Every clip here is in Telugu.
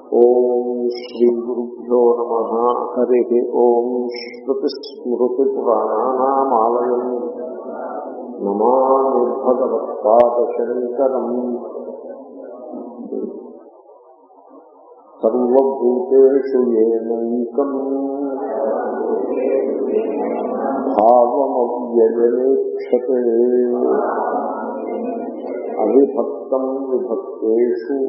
ఓం శ్రీ గురుభ్యో నమ హరి ఓం శ్రుతిస్మృతిపురాణానామాలయం నమామి భగవత్పాదశంకరం సర్వభూతేషు ఏనైకం భావమవ్యయనేక్షతే అవిభక్తం విభక్తేషు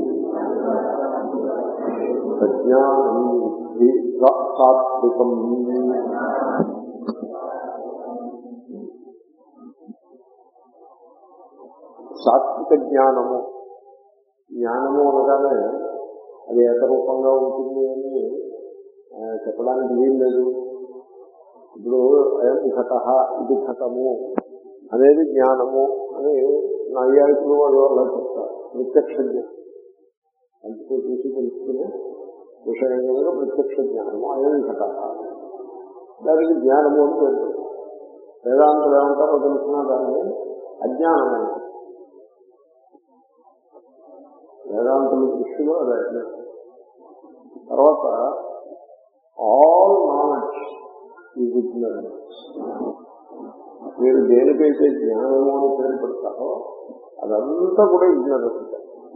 ప్రజ్ఞానం విద్ధి సాత్వికం సాత్విక జ్ఞానము జ్ఞానము అనగానే అది ఏకరూపంగా ఉంటుంది అని ఆ, చెప్పడానికి వీలు లేదు ఇప్పుడు అయం ఘట ఇది ఘటము అనేది జ్ఞానము అని నైయాయికులు వాళ్ళు అలా చెప్తారు ప్రత్యక్ష జ్ఞానం కంటితో చూసి తెలుసుకునే విషయం కనుక ప్రత్యక్ష జ్ఞానము అయం ఘట దానికి జ్ఞానము అని పేరు పెట్టారు. వేదాంతులు ఏమంటారో తెలిసిన దాన్ని అజ్ఞానం అంటారు. వేదాంతుల దృష్టిలో అది అజ్ఞానం తర్వాత ఆల్ నాలెడ్జ్ ఈజ్ ఇగ్నరెన్స్ మీరు దేనికైతే జ్ఞానము అని పేరు పెడతారో అదంతా కూడా ఇగ్నరెన్స్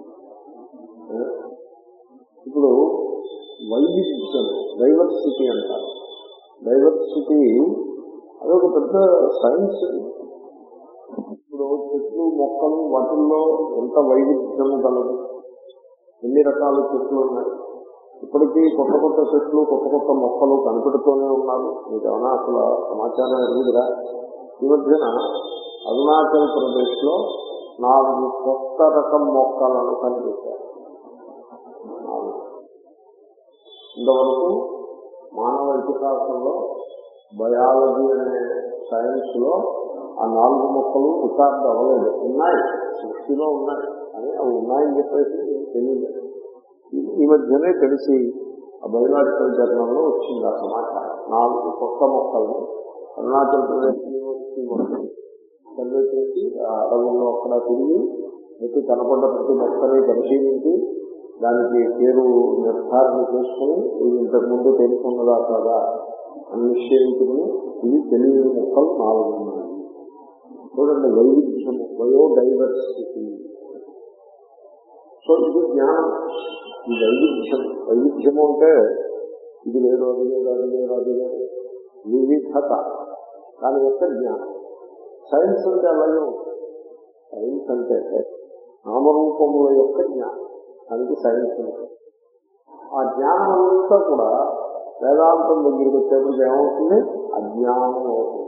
ఇప్పుడు వైవిధ్యం డైవర్సిటీ అంటారు డైవర్సిటీ అదొక పెద్ద సైన్స్ ఇప్పుడు చెట్లు మొక్కలు వాటిల్లో ఎంత వైవిధ్యం కలదు ఎన్ని రకాల చెట్లు ఉన్నాయి ఇప్పటికీ కొత్త కొత్త చెట్లు కొత్త కొత్త మొక్కలు కనిపెడుతూనే ఉన్నారు మీకు ఏమైనా అసలు సమాచారం ఎరుగుదరా ఈ మధ్యన అరుణాచల్ ప్రదేశ్ లో నాలుగు కొత్త రకం మొక్కలను కనిపెట్టారు నాలుగు. ఇంతవరకు మానవ ఇతిహాసంలో బయాలజీ అనే సైన్స్ లో ఆ నాలుగు మొక్కలు రికార్డు అవ్వలేదు ఉన్నాయి సృష్టిలో ఉన్నాయి అని అవి ఉన్నాయని చెప్పేసి తెలియదు ఈ- ఈ మధ్యనే తెలిసి ఆ బయోలాజికల్ జర్నల్లో వచ్చింది ఆ సమాచారం నాలుగు కొత్త మొక్కలను అరుణాచల్ ప్రదేశ్ యూనివర్సిటీ వాళ్ళు సర్వే చేసి ఆ అడవుల్లో అక్కడ తిరిగి ప్రతి కనపడ్డ ప్రతి మొక్కని పరిశీలించి దానికి పేరు నిర్ధారణ చేసుకుని ఇది ఇంతకు ముందు తెలుసుకున్నదా కాదా అని నిశ్చయించుకుని ఇవి తెలియని మొక్కలు నాలుగు ఉన్నాయి చూడండి వైవిధ్యము బయోడైవర్సిటీ సో ఇది జ్ఞానం ఈ వైవిధ్యం వైవిధ్యము అంటే ఇది లేదు అది లేదు అది లేదు అది లేదు వివిధత దాని యొక్క జ్ఞానం సైన్స్ అంటే అలాగే ఉంటుంది. సైన్స్ అంటే నామరూపముల యొక్క జ్ఞానం దానికి సైన్స్ అంటే ఆ జ్ఞానం అంతా కూడా వేదాంతం దగ్గరికి వచ్చేప్పటికి ఏమవుతుంది అజ్ఞానం అవుతుంది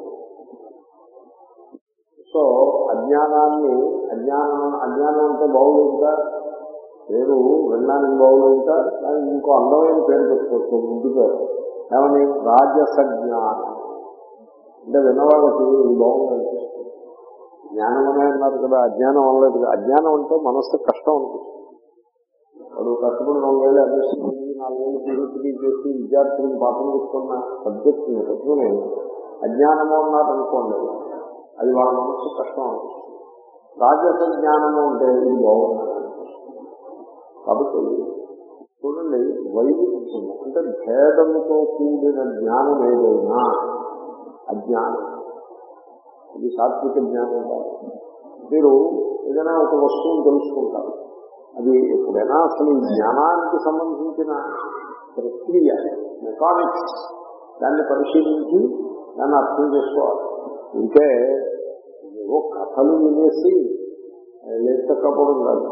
సో అజ్ఞానాన్ని అజ్ఞానం అజ్ఞానం అంటే బాగుంటుందా పేరు వినడానికి బాగుంటుందా దానికి ఇంకో అందమైన పేరు పెట్టుకోవచ్చు ముందు పేరు ఏమని రాజస జ్ఞానం అంటే విన్నవాళ్ళకి ఇది బాగుంది అనిపిస్తుంది జ్ఞానం అనే అన్నారు కదా అజ్ఞానం అనలేదు కదా. అజ్ఞానం అంటే మనస్సు కష్టం అనిపిస్తుంది వాడు కష్టపడి నాలుగేళ్ళు అడ్మిషన్ నాలుగేళ్ళు పీహెచ్డీ చేసి విద్యార్థులకు పాఠం చెప్తున్న సబ్జెక్ట్ పెట్టుకుని అజ్ఞానము అన్నారు అనుకోండి అది వాళ్ళ మనస్సు కష్టం అనిపిస్తుంది రాజస జ్ఞానము అంటే ఇది బాగుంది కాబట్టి చూడండి వైవిధ్యము అంటే భేదముతో కూడిన జ్ఞానం ఏదైనా అజ్ఞానం ఇది సాత్విక జ్ఞానం కాదు మీరు ఏదైనా ఒక వస్తువును తెలుసుకుంటారు అది ఎప్పుడైనా అసలు ఈ జ్ఞానానికి సంబంధించిన ప్రక్రియ మెకానిక్స్ దాన్ని పరిశీలించి దాన్ని అర్థం చేసుకోవాలి ఇంకే ఏవో కథలు వినేసి లేకపోవడం కాదు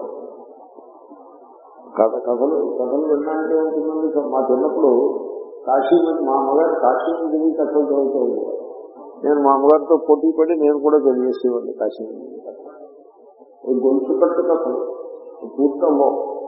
కథ కథలు కథలు వినడానికి ఉంటుందండి మా చిన్నప్పుడు కాశీ మీద- మా అమ్మగారు కాశీ నుంచి కథలు చదువుతూ ఉండేవారు నేను మా అమ్మగారితో పోటీ పడి నేను కూడా చదివేసేవాడిని కాశీ నుంచి కథ ఈ గొలుసు కట్టు కథలు పూర్తమ్మో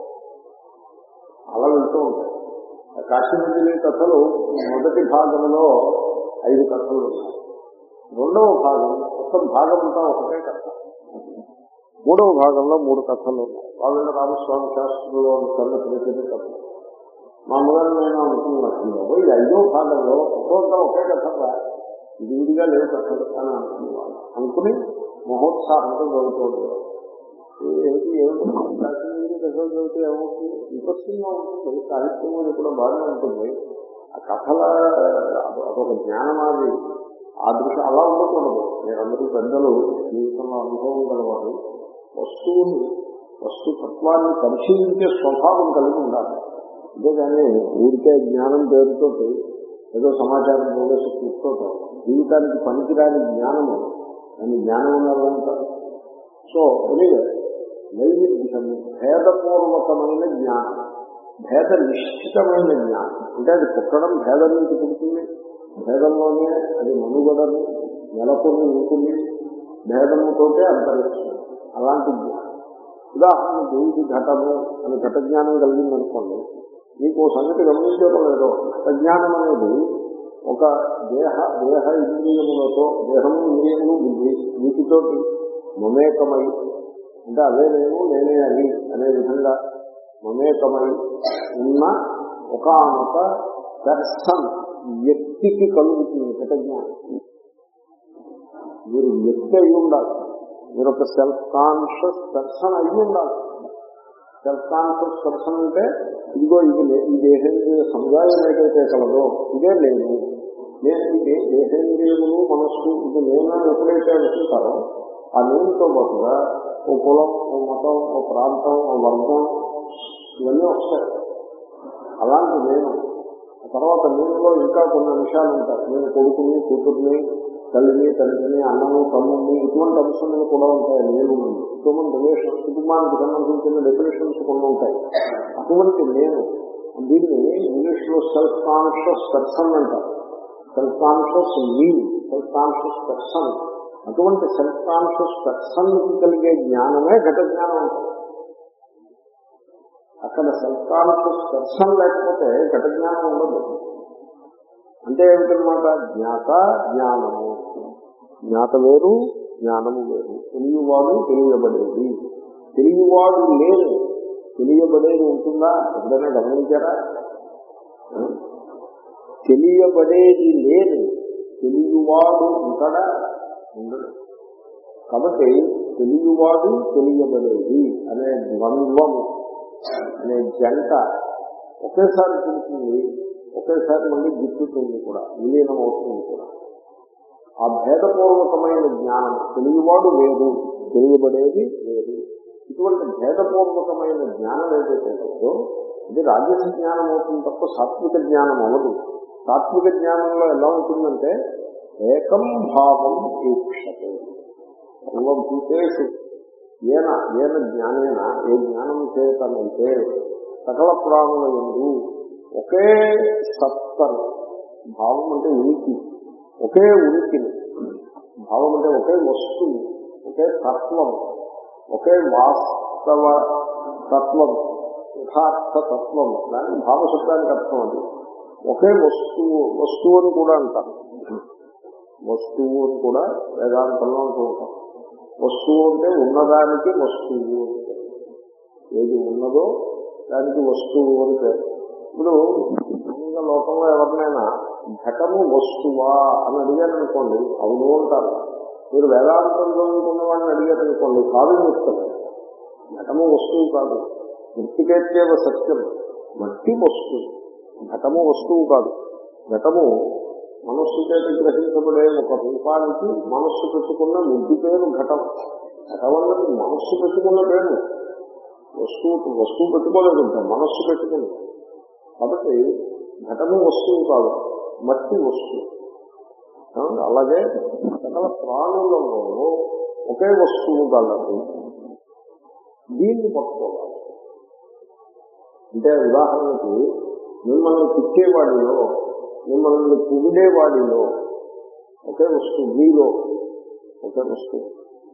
అలా వెళ్తూ ఉంటాయి ఆ కాశీ నుంచి కథలు మొదటి భాగంలో ఐదు కథలు ఉన్నాయి రెండవ భాగం మొత్తం భాగం అంతా ఒకటే కథ మూడవ భాగంలో మూడు కథలు ఉన్నాయి వాళ్ళ రామస్వామి శాస్త్రంలో కన్న ప్రసిద్ధ కథలు మా అమ్మగారు నేను అనుకున్నాను ఈ ఐదో భాగంలో ఒక్కొక్క ఒకే కథ రా. ఇది విడిగా లేవు కథలు అని అనుకునేవాళ్ళు అనుకుని మహోత్సాహంతో చదువుతూ ఉండేవారు ఏమిటి ఏమిటి కాశీ కథలు చదివితే ఏమవుతుంది ఇంట్రెస్టింగ్ గా ఉంటుంది సాహిత్యం అది కూడా బాగానే ఉంటుంది ఆ కథల అదొ- అదొక జ్ఞానం అది ఆ దృష్టి అలా ఉండకూడదు మీరందరూ పెద్దలు జీవితంలో అనుభవం గలవారు వస్తువుని వస్తుతత్వాన్ని పరిశీలించే స్వభావం కలిగి ఉండాలి అంతేగాని ఊరికే జ్ఞానం పేరుతో ఏదో సమాచారం పోగేసి కూర్చోటం జీవితానికి పనికిరాని జ్ఞానము దాన్ని జ్ఞానం ఉన్నారంటారు సో ఎనివే నైవేద్యం భేదపూర్వకమైన జ్ఞానం భేద నిశ్చితమైన జ్ఞానం అంటే అది పుట్టడం భేదం నుంచి పుడుతుంది భేదంలోనే అది మనుగడను నెలకొని ఉంటుంది భేదముతోటే అంతరిస్తుంది అలాంటి జ్ఞానం ఉదాహరణకు ఇది ఘటము అని ఘట జ్ఞానం కలిగిందనుకోండి మీకు ఓ సంగతి గమనించడం లేదో ఘట జ్ఞానం అనేది ఒక దేహ దేహ ఇంద్రియములతో దేహము ఇంద్రియములు బుద్ధి వీటితోటి మమేకమై అంటే అదే నేను నేనే అది అనే విధంగా మమేకమై ఉన్న ఒకనొక దర్శన్ వ్యక్తికి కలుగుతుంది ఘట జ్ఞానం మీరు వ్యక్తి అయి ఉండాలి మీరు ఒక సెల్ఫ్ కాన్షియస్ పర్సన్ అయి ఉండాలి సెల్ఫ్ కాన్షియస్ పర్సన్ అంటే ఇదిగో ఇది లే- ఈ దేహేంద్రియ సముదాయం ఏదైతే కలదో ఇదే లేదు నేను ఇది దేహేంద్రియములు మనస్సు ఇది నేనని ఎప్పుడైతే అనుకుంటారో ఆ నేనుతో పాటుగా ఓ కులం ఓ మతం ఓ ప్రాంతం ఓ వర్గం ఇవన్నీ వస్తాయి అలాంటి నేను ఆ తర్వాత నేనులో ఇంకా కొన్ని అంశాలు ఉంటాయి నేను కొడుకుని కూతుర్ని తల్లిని తండ్రిని అన్నము తమ్ముడిని ఇటువంటి అంశాలు కూడా ఉంటాయి నేను హ్యూమన్ రిలేషన్ కుటుంబానికి సంబంధించిన డెఫినేషన్స్ కొన్ని ఉంటాయి అటువంటి నేను దీన్ని ఇంగ్లీష్ లో సెల్ఫ్ కాన్షియస్ పర్సన్ అంటారు సెల్ఫ్ కాన్షియస్ మీ సెల్ఫ్ కాన్షియస్ పర్సన్ అటువంటి సెల్ఫ్ కాన్షియస్ పర్సన్ కి కలిగే జ్ఞానమే ఘట జ్ఞానం అంటారు అక్కడ సెల్ఫ్ కాన్షియస్ పర్సన్ లేకపోతే ఘట జ్ఞానం ఉండదు అంటే ఏమిటనమాట జ్ఞాత జ్ఞానము జ్ఞాత వేరు జ్ఞానము వేరు తెలియవాడు తెలియబడేది తెలియవాడు లేదు తెలియబడేది ఉంటుందా ఎప్పుడైనా గమనించారా తెలియబడేది లేదు తెలియవాడు ఉంటాడా ఉండడు కాబట్టి తెలియవాడు తెలియబడేది అనే ద్వంద్వము అనే జంట ఒకేసారి పుడుతుంది ఒకేసారి మళ్ళీ గిట్టుతుంది కూడా విలీనం అవుతుంది కూడా ఆ భేదపూర్వకమైన జ్ఞానం తెలియవాడు వేరు తెలియబడేది వేరు ఇటువంటి భేదపూర్వకమైన జ్ఞానం ఏదైతే ఉందో ఇది రాజస జ్ఞానం అవుతుంది తప్ప సాత్విక జ్ఞానం అవ్వదు సాత్విక జ్ఞానంలో ఎలా ఉంటుందంటే ఏకం భావం ఈక్షతే సర్వభూతేషు ఏన ఏన జ్ఞానేన ఏ జ్ఞానం చేతనైతే సకల ప్రాణుల ఎందు ఒకే సత్తను భావం అంటే ఉనికి ఒకే ఉనికిని భావం అంటే ఒకే వస్తువు ఒకే తత్వం ఒకే వాస్తవ తత్వం యథార్థ తత్వం దాని భావశబ్దానికి అర్థం అది ఒకే వస్తువు వస్తువు అని కూడా అంటారు వస్తువు అని కూడా వేదాంతంలో అంటూ ఉంటాం వస్తువు అంటే ఉన్నదానికి వస్తువు అని పేరు. ఏది ఉన్నదో దానికి వస్తువు అని పేరు ఇప్పుడు మామూలుగా లోకంలో ఎవరినైనా ఘటము వస్తువా అని అడిగారు అనుకోండి అవును అంటారు మీరు వేదాంతం చదువుకున్న వాడిని అడిగారు అనుకోండి కాదు అని చెప్తారు ఘటము వస్తువు కాదు మృతికేత్యేవ సత్యం మట్టి వస్తువు ఘటము వస్తువు కాదు ఘటము మనస్సు చేత గ్రహించబడే ఒక రూపానికి మనస్సు పెట్టుకున్న ముద్దు పేరు ఘటం ఘటం అన్నది మనస్సు పెట్టుకున్న పేరు వస్తువు వస్తువు పెట్టుకోలేదు ఇంకా మనస్సు పెట్టుకుంది కాబట్టి ఘటము వస్తువు కాదు మట్టి వస్తువు ఏమండి? అలాగే సకల ప్రాణులలో ఒకే వస్తువు గలదు దీన్ని పట్టుకోవాలి అంటే ఉదాహరణకి మిమ్మల్ని తిట్టేవాడిలో మిమ్మల్ని పొగిడేవాడిలో ఒకే వస్తువు మీలో ఒకే వస్తువు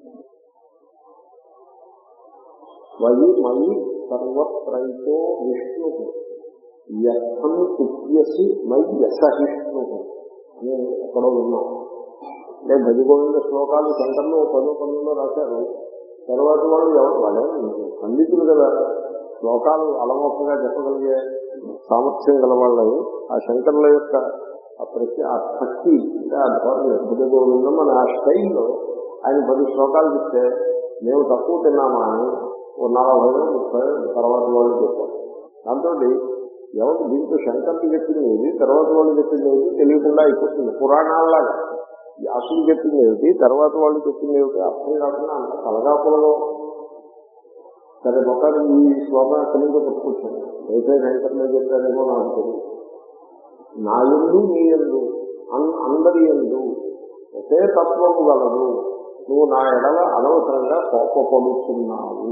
వయి మయి సర్వత్రైతో విష్ణు వ్యర్థం కుప్యసి మై యసహిష్ణు అని ఎక్కడో విన్నాం అంటే భజగోవింద శ్లోకాలు సెంటర్లో పదో పనుల్లో రాశారు తర్వాత వాళ్ళు ఎవరు వాళ్ళే పండితులు కదా శ్లోకాలు అలమోకంగా చెప్పగలిగే సామర్థ్యం గలవాళ్ళు ఆ శంకరుల యొక్క ఆ ప్రతి ఆ భక్తి అంటే ఆ ధోరణి భజగోవిందం అని ఆ స్టైల్లో ఆయన పది శ్లోకాలు చెప్తే మేము తక్కువ తిన్నామా అని ఓ నలభై ముప్పై తర్వాత వాళ్ళు చెప్పారు దాంతో ఎవరు దీంట్లో శంకర్లు చెప్పింది ఏది తర్వాత వాళ్ళు చెప్పింది ఏది తెలియకుండా అయిపోతుంది పురాణాల్లాగా వ్యాసులు చెప్పింది ఏమిటి తర్వాత వాళ్ళు చెప్పింది ఏమిటి అర్థం కాకుండా అంత కలగాపులలో సరే మొత్తానికి ఈ శ్లోకం ఎక్కడి నుంచో పట్టుకొచ్చాను అయితే శంకర్లు చెప్పారేమో నాకు తెలియదు నా ఎందు నీ ఎందు అన్- అందరి ఎందు ఒకే తత్వము గలదు నువ్వు నా ఎడల అనవసరంగా కోపపడుతున్నావు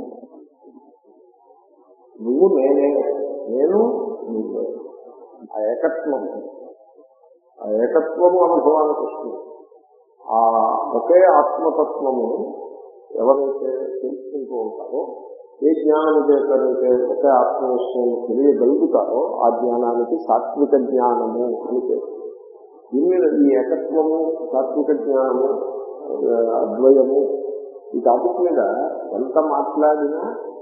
నువ్వు నేనే నేను నువ్వే ఆ ఏకత్వం ఆ ఏకత్వము అనుభవానికి వస్తుంది ఆ ఒకే ఆత్మతత్వము ఎవరైతే తెలుసుకుంటూ ఉంటారో ఏ జ్ఞానం చేతనైతే ఒకే ఆత్మవిషయం తెలియగలుగుతారో ఆ జ్ఞానానికి సాత్విక జ్ఞానము అని పేరు దీని మీద ఈ ఏకత్వము సాత్విక జ్ఞానము ఆ, అద్వయము ఈ టాపిక్ మీద ఎంత మాట్లాడినా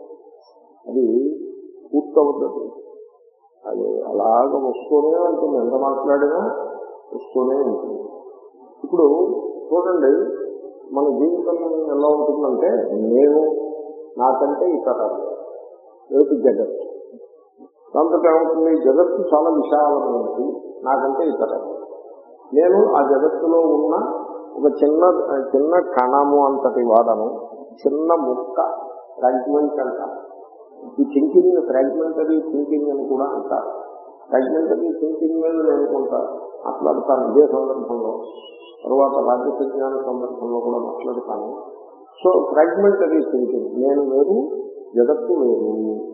అది పూర్తవుతుంది అది అలాగ వస్తూనే ఉంటుంది ఎంత మాట్లాడినా వస్తూనే ఉంటుంది ఇప్పుడు చూడండి మన జీవితం ఎలా ఉంటుందంటే నేను నాకంటే ఇతరాలు ఏమిటి జగత్తు దాంతో ఏమవుతుంది జగత్తు చాలా విశాలమైనది నాకంటే ఇతరాలు నేను ఆ జగత్తులో ఉన్న ఒక చిన్న చిన్న కణము అంతటి వాడను చిన్న ముక్క ఫ్రాగ్మెంట్ అంటారు ఈ థింకింగ్ ఫ్రాగ్మెంటరీ థింకింగ్ అని కూడా అంటారు ఫ్రాగ్మెంటరీ థింకింగ్ మీద నేను కొంత మాట్లాడతాను ఇదే సందర్భంలో తర్వాత రాజ్య జ్ఞాన సందర్భంలో కూడా మాట్లాడతాను సో ఫ్రాగ్మెంటరీ థింకింగ్ నేను వేరు జగత్తు వేరు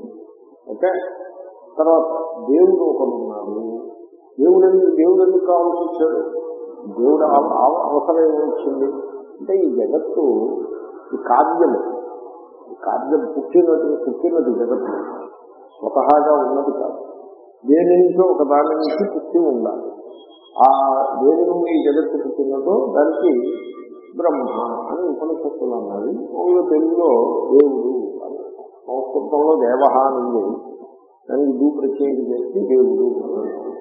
ఓకే తర్వాత దేవుడు ఒకడు ఉన్నాడు దేవుడు ఎందుకు దేవుడు ఎందుకు కావాల్సి వచ్చాడు దేవుడు అవ- అవ- అవసరం ఏమొచ్చింది అంటే ఈ జగత్తు ఈ కావ్యము ఈ కావ్యం పుట్టినది పుట్టినది జగత్తు స్వతహాగా ఉన్నది కాదు దేని నుంచో ఒక దాని నుంచి పుట్టి ఉండాలి ఆ దేని నుండి ఈ జగత్తు పుట్టినదో దానికి బ్రహ్మ అని ఉపనిషత్తులు అన్నది మామూలుగా తెలుగులో దేవుడు అని సంస్కృతంలో దేవహ అని ఉంది దానికి దూ ప్రత్యేకం చేసి దేవుడు అని అంటారు.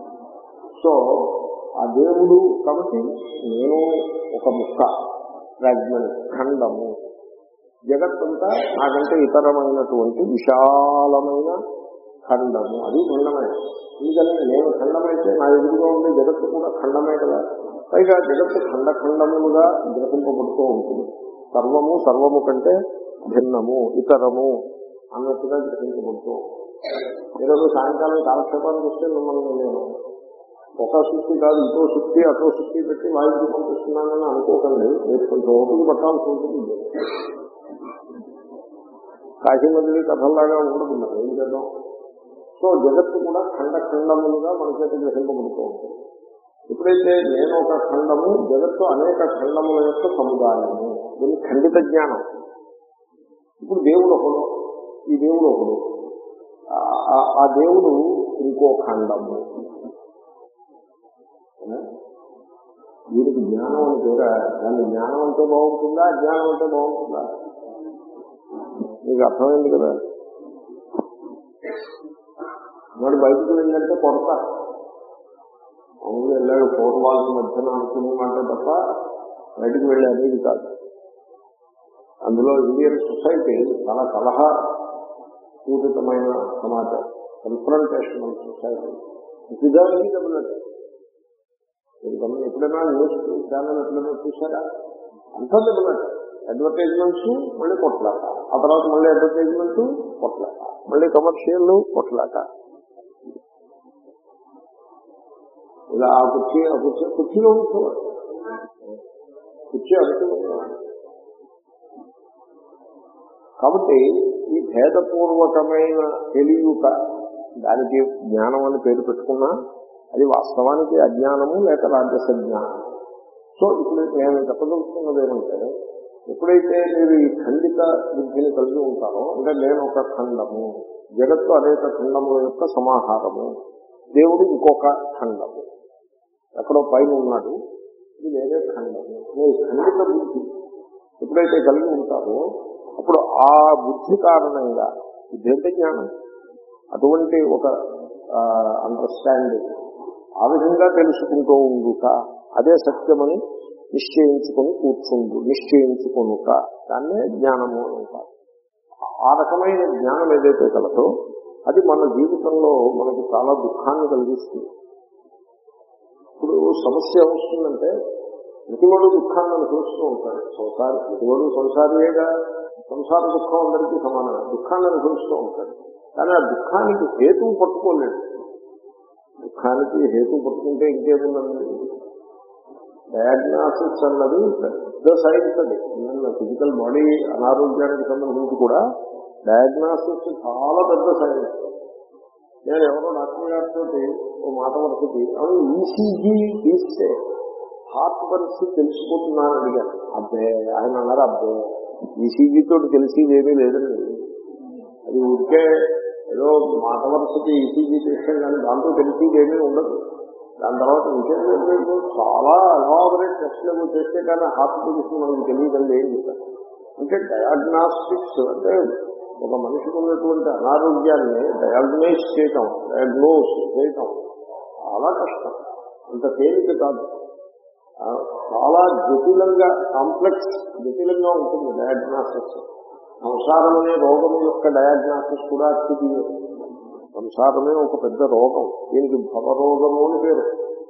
సో ఆ దేవుడు కాబట్టి నేను ఒక ముక్క ఫ్రాగ్మెంట్ ఖండము జగత్తంతా నాకంటే ఇతరమైనటువంటి విశాలమైన ఖండము అది ఖండమే ఎందుకని నేను ఖండమైతే నా ఎదురుగా ఉండే జగత్తు కూడా ఖండమే కదా పైగా జగత్తు ఖండ ఖండములుగా గ్రహింపబడుతూ ఉంటుంది సర్వము సర్వము కంటే భిన్నము ఇతరము అన్నట్టుగా గ్రహించబడుతూ ఉంటుంది. ఈరోజు సాయంకాలం కాలక్షేపానికి వస్తే మిమ్మల్ని నేను ఒక శుద్ధి కాదు ఇంకో శుద్ధి అటో శుద్ధి పెట్టి వాయిద్యం పంపిస్తున్నానని అనుకోకండి మీరు కొంచెం ఓపిక పట్టాల్సి ఉంటుంది కాశీమదిలి కథల్లాగా ఉండదు మరి ఏం చేద్దాం సో జగత్తు కూడా ఖండ ఖండములుగా మన చేత గ్రహింపబడుతూ ఉంటుంది ఎప్పుడైతే నేను ఒక ఖండము జగత్తు అనేక ఖండముల యొక్క సముదాయము దీని ఖండిత జ్ఞానం ఇప్పుడు దేవుడు ఒకడు ఈ దేవుడు ఒకడు ఆ- ఆ- ఆ దేవుడు ఇంకో ఖండము వీరికి జ్ఞానం అని పేర దాన్ని జ్ఞానం అంటే బాగుంటుందా అజ్ఞానం అంటే బాగుంటుందా మీకు అర్థమైంది కదా వాడు బయటకు వెళ్ళంటే కొడతా మామూలుగా వెళ్ళాడు కోట వాళ్ళ మధ్యన అనుకునే మాట తప్ప బయటకు వెళ్ళి అనేది కాదు అందులో ఇండియన్ సొసైటీ చాలా కలహ పూరితమైన సమాచారం కన్ఫ్రంటేషనల్ సొసైటీ నిజానికి డబ్బులంటే మీరు గమని ఎప్పుడైనా న్యూస్ ఛానల్ ఎప్పుడైనా చూసారా అంతా డబ్బులంటే అడ్వర్టైజ్మెంట్స్ మళ్ళీ కొట్లాట ఆ తర్వాత మళ్ళీ అడ్వర్టైజ్మెంట్ కొట్లాట మళ్ళీ కమర్షియల్ కొట్లాట ఇలా ఆ కుర్చీ ఆ కుర్చీ కుర్చీలో కూర్చోవాలి కుర్చీ అనుకున్నాను కాబట్టి ఈ భేదపూర్వకమైన తెలియక దానికి జ్ఞానం అని పేరు పెట్టుకున్నా అది వాస్తవానికి అజ్ఞానము లేక రాజస జ్ఞానం సో ఇప్పుడు నేను చెప్పదలుచుకున్నది ఏమంటే ఎప్పుడైతే మీరు ఈ ఖండిత బుద్ధిని కలిగి ఉంటారో అంటే నేను ఒక ఖండము జగత్తు అనేక ఖండముల యొక్క సమాహారము దేవుడు ఇంకొక ఖండము ఎక్కడో పైన ఉన్నాడు ఇది వేరే ఖండము మీ ఖండిత బుద్ధి ఎప్పుడైతే కలిగి ఉంటారో అప్పుడు ఆ బుద్ధి కారణంగా బుద్ధి అంటే జ్ఞానం అటువంటి ఒక అండర్స్టాండింగ్ ఆ విధంగా తెలుసుకుంటూ ఉండుట అదే సత్యమని నిశ్చయించుకొని కూర్చుండు నిశ్చయించుకొనుట దాన్నే జ్ఞానము అని అంటారు ఆ రకమైన జ్ఞానం ఏదైతే కలదో అది మన జీవితంలో మనకు చాలా దుఃఖాన్ని కలిగిస్తుంది ఇప్పుడు సమస్య వస్తుందంటే ప్రతివాడు దుఃఖాన్ని అనుభవిస్తూ ఉంటాడు సంసారి ప్రతివాడు సంసారియేగా సంసార దుఃఖం అందరికీ సమానమే దుఃఖాన్ని అనుభవిస్తూ ఉంటాడు కానీ ఆ దుఃఖానికి హేతువు పట్టుకోలేడు దుఃఖానికి హేతు పట్టుకుంటే ఇంకేముందండి డయాగ్నాసిస్ అన్నది పెద్ద సైన్స్ అది ఫిజికల్ బాడీ అనారోగ్యానికి సంబంధించి కూడా డయాగ్నాసిస్ చాలా పెద్ద సైన్స్ నేను ఎవరో డాక్టర్ గారితో ఓ మాట వరకుకి అవును ఈసీజీ తీస్తే హార్ట్ పరిస్థితి తెలిసిపోతున్నాను అడిగాను అబ్బే ఆయన అన్నారు అబ్బే ఈసీజీ తోటి తెలిసేది ఏమీ లేదండి అది ఊరికే ఏదో మాట వరుసకి ఈసీజీ చేస్తే కానీ దాంతో తెలిసేది ఏమీ ఉండదు దాని తర్వాత ఇంకేం లేదు చాలా ఎలాబరేట్ టెస్ట్లు చేస్తే కానీ హార్ట్ పొజిషన్ మనకి తెలియదండి ఏం చెప్పారు అంటే డయాగ్నాస్టిక్స్ అంటే ఒక మనిషికి ఉన్నటువంటి అనారోగ్యాన్ని డయాగ్నైజ్ చేయటం డయాగ్నోస్ చేయటం చాలా కష్టం అంత తేలిక కాదు ఆ, చాలా జటిలంగా కాంప్లెక్స్ జటిలంగా ఉంటుంది డయాగ్నాసిస్ సంసారం అనే రోగం యొక్క డయాగ్నాసిస్ కూడా అతిథీయం సంసారమే ఒక పెద్ద రోగం దీనికి భవరోగము అని పేరు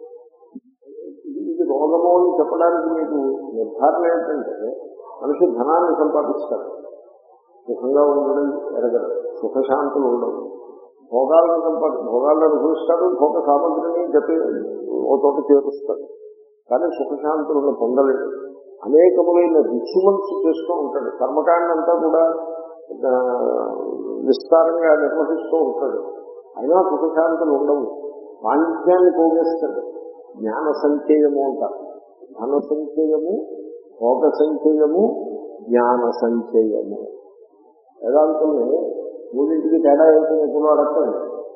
ఇది- ఇది రోగము అని చెప్పడానికి మీకు నిర్ధారణ ఏంటంటే మనిషి ధనాన్ని సంపాదిస్తాడు సుఖంగా ఉండడం ఎరగదు సుఖశాంతులు ఉండవు భోగాలను సంపాది భోగాలను అనుభవిస్తాడు భోగ సామగ్రిని చెప్పి ఓ చోట చేరుస్తాడు కానీ సుఖశాంతులను పొందలేడు అనేకములైన రిచువల్స్ చేస్తూ ఉంటాడు కర్మకాండ అంతా కూడా ఆ, విస్తారంగా నిర్వహిస్తూ ఉంటాడు అయినా సుఖశాంతులు ఉండవు పాండిత్యాన్ని పోగేస్తాడు జ్ఞాన సంచయము అంటారు ధన సంచయము భోగ సంచయము జ్ఞాన సంచయము వేదాంతుల్ని మూడింటికి తేడా ఏమిటని ఎప్పుడు అడగండి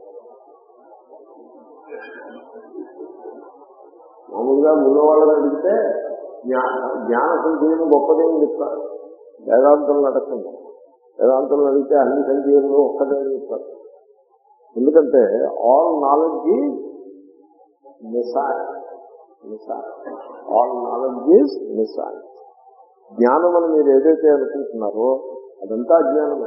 మామూలుగా ముందు వాళ్ళని అడిగితే జ్ఞా- జ్ఞాన సంచయము గొప్పదేని చెప్తారు వేదాంతులను అడగండి వేదాంతులను అడిగితే అన్ని సంచయములు ఒక్కదే అని చెప్తారు ఎందుకంటే ఆల్ నాలెడ్జ్ మిసాయ్ మిసాయ్ ఆల్ నాలెడ్జ్ ఈజ్ మిసాయ్ జ్ఞానం అని మీరు ఏదైతే అనుకుంటున్నారో అదంతా అజ్ఞానమే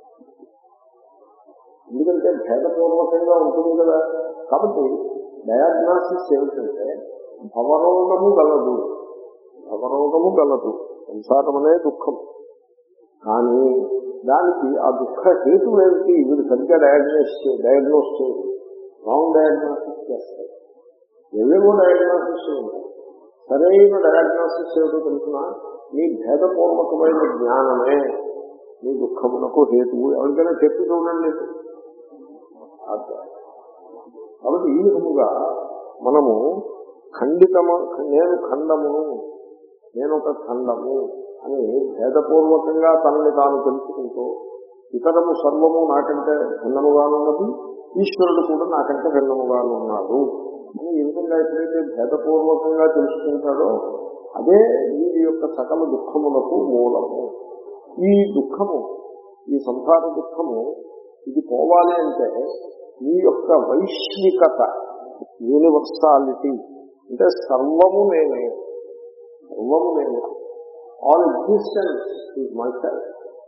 ఎందుకంటే భేదపూర్వకంగా ఉంటుంది కదా కాబట్టి డయాగ్నాసిస్ ఏమిటంటే భవరోగము గలదు భవరోగము గలదు సంసారం అనే దుఃఖం కానీ దానికి ఆ దుఃఖ హేతు ఏమిటి వీడు సరిగ్గా డయాగ్నోస్ డయాగ్నోస్ చేయదు రాంగ్ డయాగ్నోసిస్ చేస్తాయి ఏవేవో డయాగ్నోసిస్ ఉంటాయి సరైన డయాగ్నోసిస్ ఏమిటో తెలిసిన మీ భేదపూర్వకమైన జ్ఞానమే మీ దుఃఖమునకు హేతువు ఎవరికైనా చెప్పి చూడండి అదే. కాబట్టి ఈ విధముగా మనము ఖండితమ నేను ఖండమును నేను ఒక ఖండము అని భేదపూర్వకంగా తనని తాను తెలుసుకుంటూ ఇతరము సర్వము నాకంటే భిన్నముగానున్నది ఈశ్వరుడు కూడా నాకంటే భిన్నముగానున్నాడు అని ఈ విధంగా ఎప్పుడైతే భేదపూర్వకంగా తెలుసుకుంటాడో అదే వీరి యొక్క సకల దుఃఖములకు మూలము ఈ దుఃఖము ఈ సంసార దుఃఖము ఇది పోవాలి అంటే మీ యొక్క వైశ్వికత యూనివర్సాలిటీ అంటే సర్వము నేనే సర్వము నేనే all existence is my self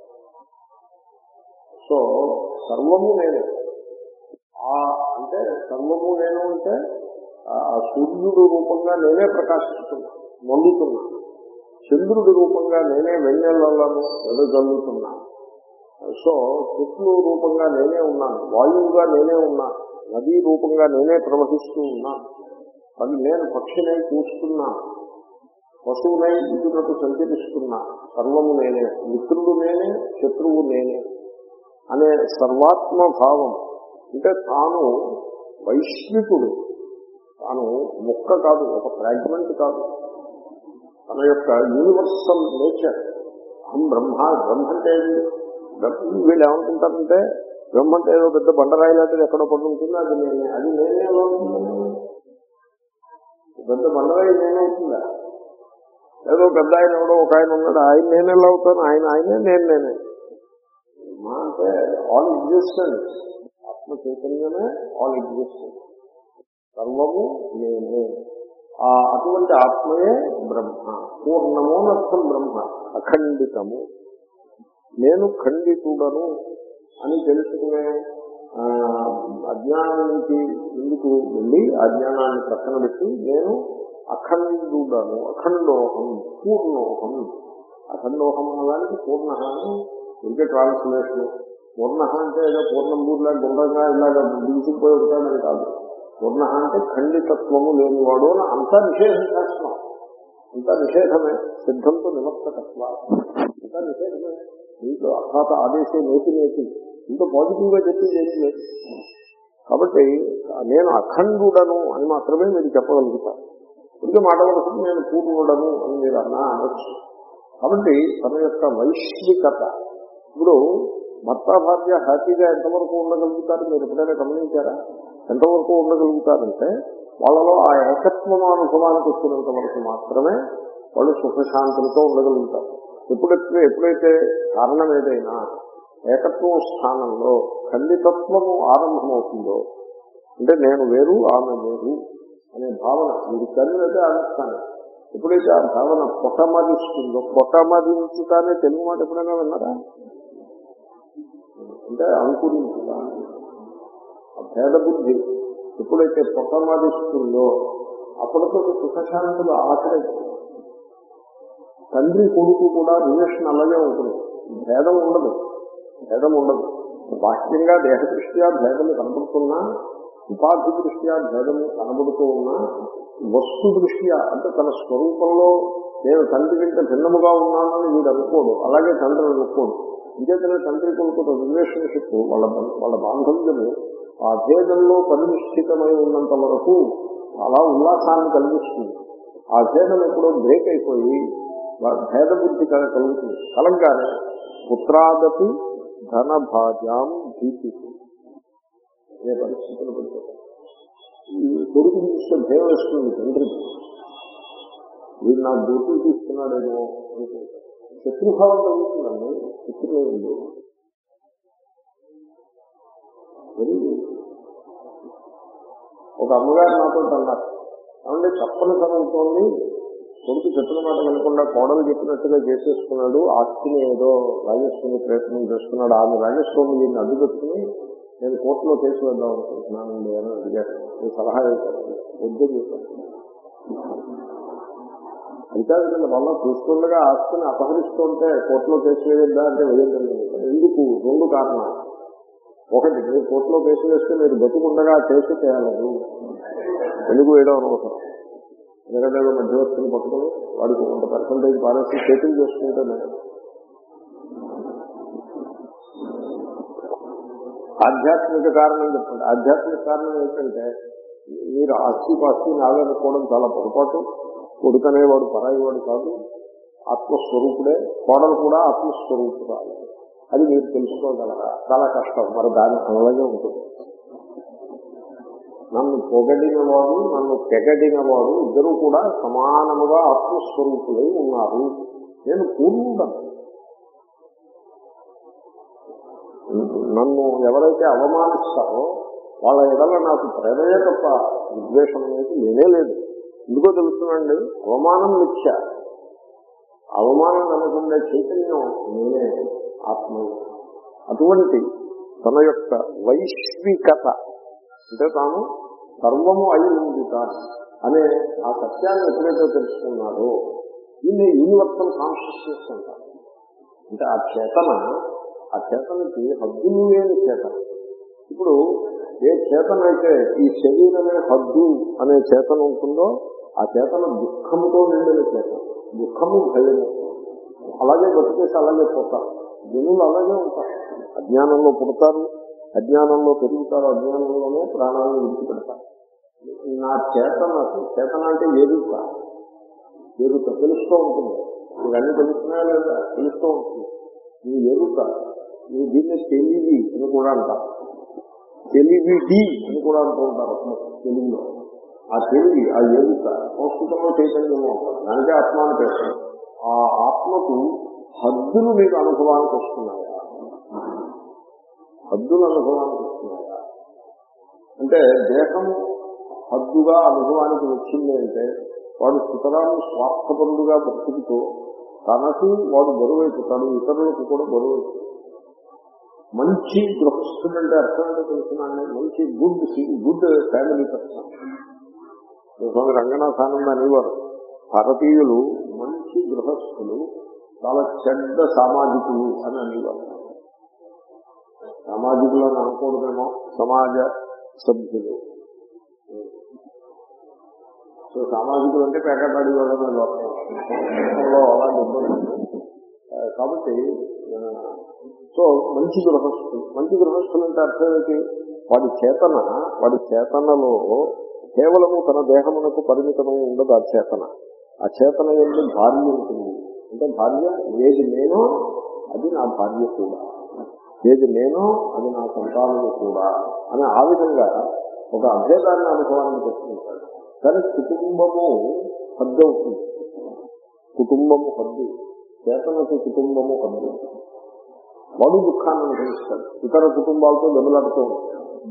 so సర్వము నేనే ఆ అంటే సర్వము నేను అంటే ఆ సూర్యుడు రూపంగా నేనే ప్రకాశిస్తున్నా మండుతున్నా చంద్రుడి రూపంగా నేనే వెన్నెలను వెదజల్లుతున్నా సో చెట్లు రూపంగా నేనే ఉన్నాను వాయువుగా నేనే ఉన్నాను నదీ రూపంగా నేనే ప్రవహిస్తూ ఉన్నాను అది నేను పక్షినై చూస్తున్నాను పశువునై ఇటునటు సంచరిస్తున్నా సర్వము నేనే మిత్రుడు నేనే శత్రువు నేనే అనే సర్వాత్మ భావం అంటే తాను వైశ్వికుడు తాను ముక్క కాదు ఒక ఫ్రాగ్మెంట్ కాదు తన యొక్క యూనివర్సల్ నేచర్ అహం బ్రహ్మ బ్రహ్మ అంటే ఏంటి? బ్రహ్మ వీళ్ళు ఏమనుకుంటారంటే బ్రహ్మ అంటే ఏదో పెద్ద బండరాయి లాంటిది ఎక్కడో పడి ఉంటుంది అది నేనే అది నేనే ఎలా ఉంటుందండి పెద్ద బండరాయి నేనవుతుందా ఏదో పెద్ద ఆయన ఎవడో ఒక ఆయన ఉన్నాడు ఆయన నేను ఎలా అవుతాను ఆయన ఆయనే నేను నేనే మా అంటే ఆల్ ఎగ్జిస్టెన్స్ ఆత్మ చైతన్యమే ఆల్ ఎగ్జిస్టెన్స్ సర్వము నేనే ఆ అటువంటి ఆత్మయే బ్రహ్మ పూర్ణము నర్థం బ్రహ్మ అఖండితము నేను ఖండితుడను అని తెలుసుకునే ఆ, అజ్ఞానం నుంచి ముందుకు వెళ్ళి అజ్ఞానాన్ని ప్రక్కన పెట్టి నేను అఖండుడను అఖండోహం పూర్ణోహం అఖండోహం అన్నదానికి పూర్ణ అని ఇంకే ట్రాన్స్లేషన్ పూర్ణ అంటే ఏదో పూర్ణంబూర్లా గుండ్రంగా ఇలాగ దిగుసిపోయి ఉంటాడని కాదు పూర్ణ అంటే ఖండితత్వము లేనివాడు అని అంతా నిషేధం చేస్తున్నాం అంతా నిషేధమే సిద్ధంతో నివర్తకత్వ అంతా నిషేధమే దీంట్లో అర్థాత ఆదేశే నేతి నేతి ఇంట్లో పాజిటివ్ గా చెప్పింది ఏమీ లేదు కాబట్టి నేను అఖండుడను అని మాత్రమే మీరు చెప్పగలుగుతారు ఇదిగే మాట వరకు నేను పూర్ణుడను అని మీరు అన్నా అనొచ్చు కాబట్టి తన యొక్క వైశ్వికత ఇప్పుడు భర్త భార్య హ్యాపీగా ఎంతవరకు ఉండగలుగుతారు మీరు ఎప్పుడైనా గమనించారా ఎంతవరకు ఉండగలుగుతారంటే వాళ్ళలో ఆ ఏకత్వం అనుభవానికి వచ్చినంత వరకు మాత్రమే వాళ్ళు సుఖశాంతులతో ఉండగలుగుతారు ఎప్పుడైతే ఎప్పుడైతే కారణం ఏదైనా ఏకత్వం స్థానంలో ఖండితత్వము ఆరంభమవుతుందో అంటే నేను వేరు ఆమె వేరు అనే భావన మీరు కలిగితే ఆవిస్తాను ఎప్పుడైతే ఆ భావన పొటమరిస్తుందో పొటమరించుతానే తెలుగు మాట ఎప్పుడైనా విన్నారా అంటే అంకురించుతా ఆ భేద బుద్ధి ఎప్పుడైతే పొటమరిస్తుందో అప్పటితో సుఖశాంతులు ఆచరించారు తండ్రి కొడుకు కూడా రిలేషన్ అలాగే ఉంటుంది భేదం ఉండదు భేదం ఉండదు బాహ్యంగా దేహదృష్ట్యా భేదము కనబడుతున్నా ఉపాధి దృష్ట్యా భేదము కనబడుతూ ఉన్నా వస్తు దృష్ట్యా అంటే తన స్వరూపంలో నేను తండ్రి కంటే భిన్నముగా ఉన్నానని వీడు అనుకోడు అలాగే తండ్రి అనుకోడు ఇంకేతనే తండ్రి కొడుకు రిలేషన్షిప్ వాళ్ళ వాళ్ళ బాంధవ్యము ఆ భేదంలో పరినిష్ఠితమై ఉన్నంత వరకు చాలా ఉల్లాసాన్ని కలిగిస్తుంది ఆ భేదం ఎప్పుడో బ్రేక్ అయిపోయి వా- భేద బుద్ధి కల- కలుగుతుంది కలగగానే పుత్రాదపి ధన భాజాం భీతి అనే పరిస్థితులు పడిపోతాయి ఈ కొడుకు చూస్తే భయం వేస్తుంది తండ్రికి వీడు నా డ్యూటీ తీసుకున్నాడేమో అనుకుంటాడు శత్రుభావం కలుగుతుందండి శత్రువు ఒక అమ్మగారు నాతో అన్నారు ఏమంటే తప్పనిసరి అవుతోంది కొడుకు చెప్పిన మాట వినకుండా కోడలు చెప్పినట్టుగా చేసేసుకున్నాడు ఆస్తిని ఏదో రాజేశ్వరుని ప్రయత్నం చేస్తున్నాడు ఆమె రాజేశ్వరుని దీన్ని అడ్డు పెట్టుకుని నేను కోర్టులో కేసు వేద్దాం అనుకుంటున్నాను అని అడిగారు మీ సలహా ఇవ్వలేదు వద్దు చెప్పాను అంతేకాదు కదా వల్ల చూస్తుండగా ఆస్తిని అపహరిస్తుంటే కోర్టులో కేసు వేయద్దా అంటే వేయద్దండి ఎందుకు రెండు కారణాలు ఒకటి మీరు కోర్టులో కేసు వేస్తే మీరు బతుకుండగా ఆ కేసు చేయాలదు ఎందుకు వేయడం అనవసరం ఎందుకంటే ఏదో మధ్యవర్తిని పట్టుకుని వాడికి కొంత పర్సంటేజ్ పాలసీ సెటిల్ చేసుకుంటే నేను ఆధ్యాత్మిక కారణం చెప్పండి ఆధ్యాత్మిక కారణం ఏంటంటే మీరు ఆస్తి పాస్తి నాగనుకోవడం చాలా పొరపాటు కొడుకు అనేవాడు పరాయి వాడు కాదు ఆత్మస్వరూపుడే కోడలు కూడా ఆత్మస్వరూపురాలు అది మీరు తెలుసుకోగలరా చాలా కష్టం మరి దాని అలాగే ఉంటుంది నన్ను పొగడిన వాడు నన్ను తెగడిన వాడు ఇద్దరు కూడా సమానముగా ఆత్మస్వరూపులై ఉన్నారు నేను పూర్ణుడను నన్ను ఎవరైతే అవమానిస్తారో వాళ్ళ ఎడల నాకు ప్రేరణ తప్ప విద్వేషం అనేది లేనే లేదు ఎందుకో తెలుస్తుందండి అవమానం మిథ్య అవమానం అనుకునే చైతన్యం నేనే ఆత్మ అటువంటి తన యొక్క వైశ్వికత అంటే తాను సర్వము అయి ఉంది అనే ఆ సత్యాన్ని ఎప్పుడైతే తెలుసుకున్నారో దీన్ని యూనివర్సల్ కాన్షియస్నెస్ అంటారు అంటే ఆ చేతన ఆ చేతనకి హద్దులు లేని చేతన ఇప్పుడు ఏ చేతన అయితే ఈ శరీరమే హద్దు అనే చేతన ఉంటుందో ఆ చేతన దుఃఖంతో నిండిన చేతన దుఃఖము భయము అలాగే బతికేసి అలాగే పోతారు జనులు అలాగే ఉంటారు అజ్ఞానంలో పుడతారు అజ్ఞానంలో పెరుగుతారు అజ్ఞానంలోనే ప్రాణాలను విడిచిపెడతారు నా చేతనకు చేతన అంటే ఎరుక ఎరుక తెలుస్తూ ఉంటుంది ఇవన్నీ తెలుస్తున్నాయా లేదా తెలుస్తూ ఉంటుంది నీ ఎరుక నీ దీన్ని తెలివి అని కూడా అంటారు తెలివిడి అని కూడా అంటూ ఉంటారు తెలుగులో ఆ తెలివి ఆ ఎరుక సంస్కృతంలో చైతన్యం అంటారు దానికే ఆత్మ అని పేరు ఆ ఆత్మకు హద్దులు మీకు అనుభవానికి వస్తున్నాయా హద్దులు అనుభవానికి వస్తున్నాయా అంటే దేహం హద్దుగా అనుభవానికి వచ్చింది అంటే వాడు సుతరాము స్వార్థపరుడుగా బ్రతుకుతూ తనకు వాడు బరువైపోతాడు ఇతరులకు కూడా బరువైపోతాడు మంచి గృహస్థుడు అంటే అర్థం ఏంటో తెలుసునండి మంచి good good family person Swami Ranganathananda అనేవారు భారతీయులు మంచి గృహస్థులు చాలా చెడ్డ సామాజికులు అని అనేవారు సామాజికులు అని అనుకోవడమేమో సమాజ సభ్యులు సో సామాజికులు అంటే పేకటాడి వాళ్ళని లోకంలో అలాంటి ఇబ్బంది ఉంది. ఆ, కాబట్టి ఆ, సో మంచి గృహస్థులు మంచి గృహస్థులు అంటే అర్థం ఏంటి వాడి చేతన వాడి చేతనలో కేవలము తన దేహమునకు పరిమితమై ఉండదు ఆ చేతన ఆ చేతన ఎందు భార్య ఉంటుంది అంటే భార్య ఏది నేనో అది నా భార్య కూడా ఏది నేనో అది నా సంతానము కూడా అని ఆ విధంగా ఒక అభేదాన్ని అనుభవాన్ని తెచ్చుకుంటాడు కానీ కుటుంబము హద్దు అవుతుంది కుటుంబము హద్దు చేతనకు కుటుంబము హద్దు వాడు దుఃఖాన్ని అనుభవిస్తాడు ఇతర కుటుంబాలతో దెబ్బలాడుతూ ఉంటాడు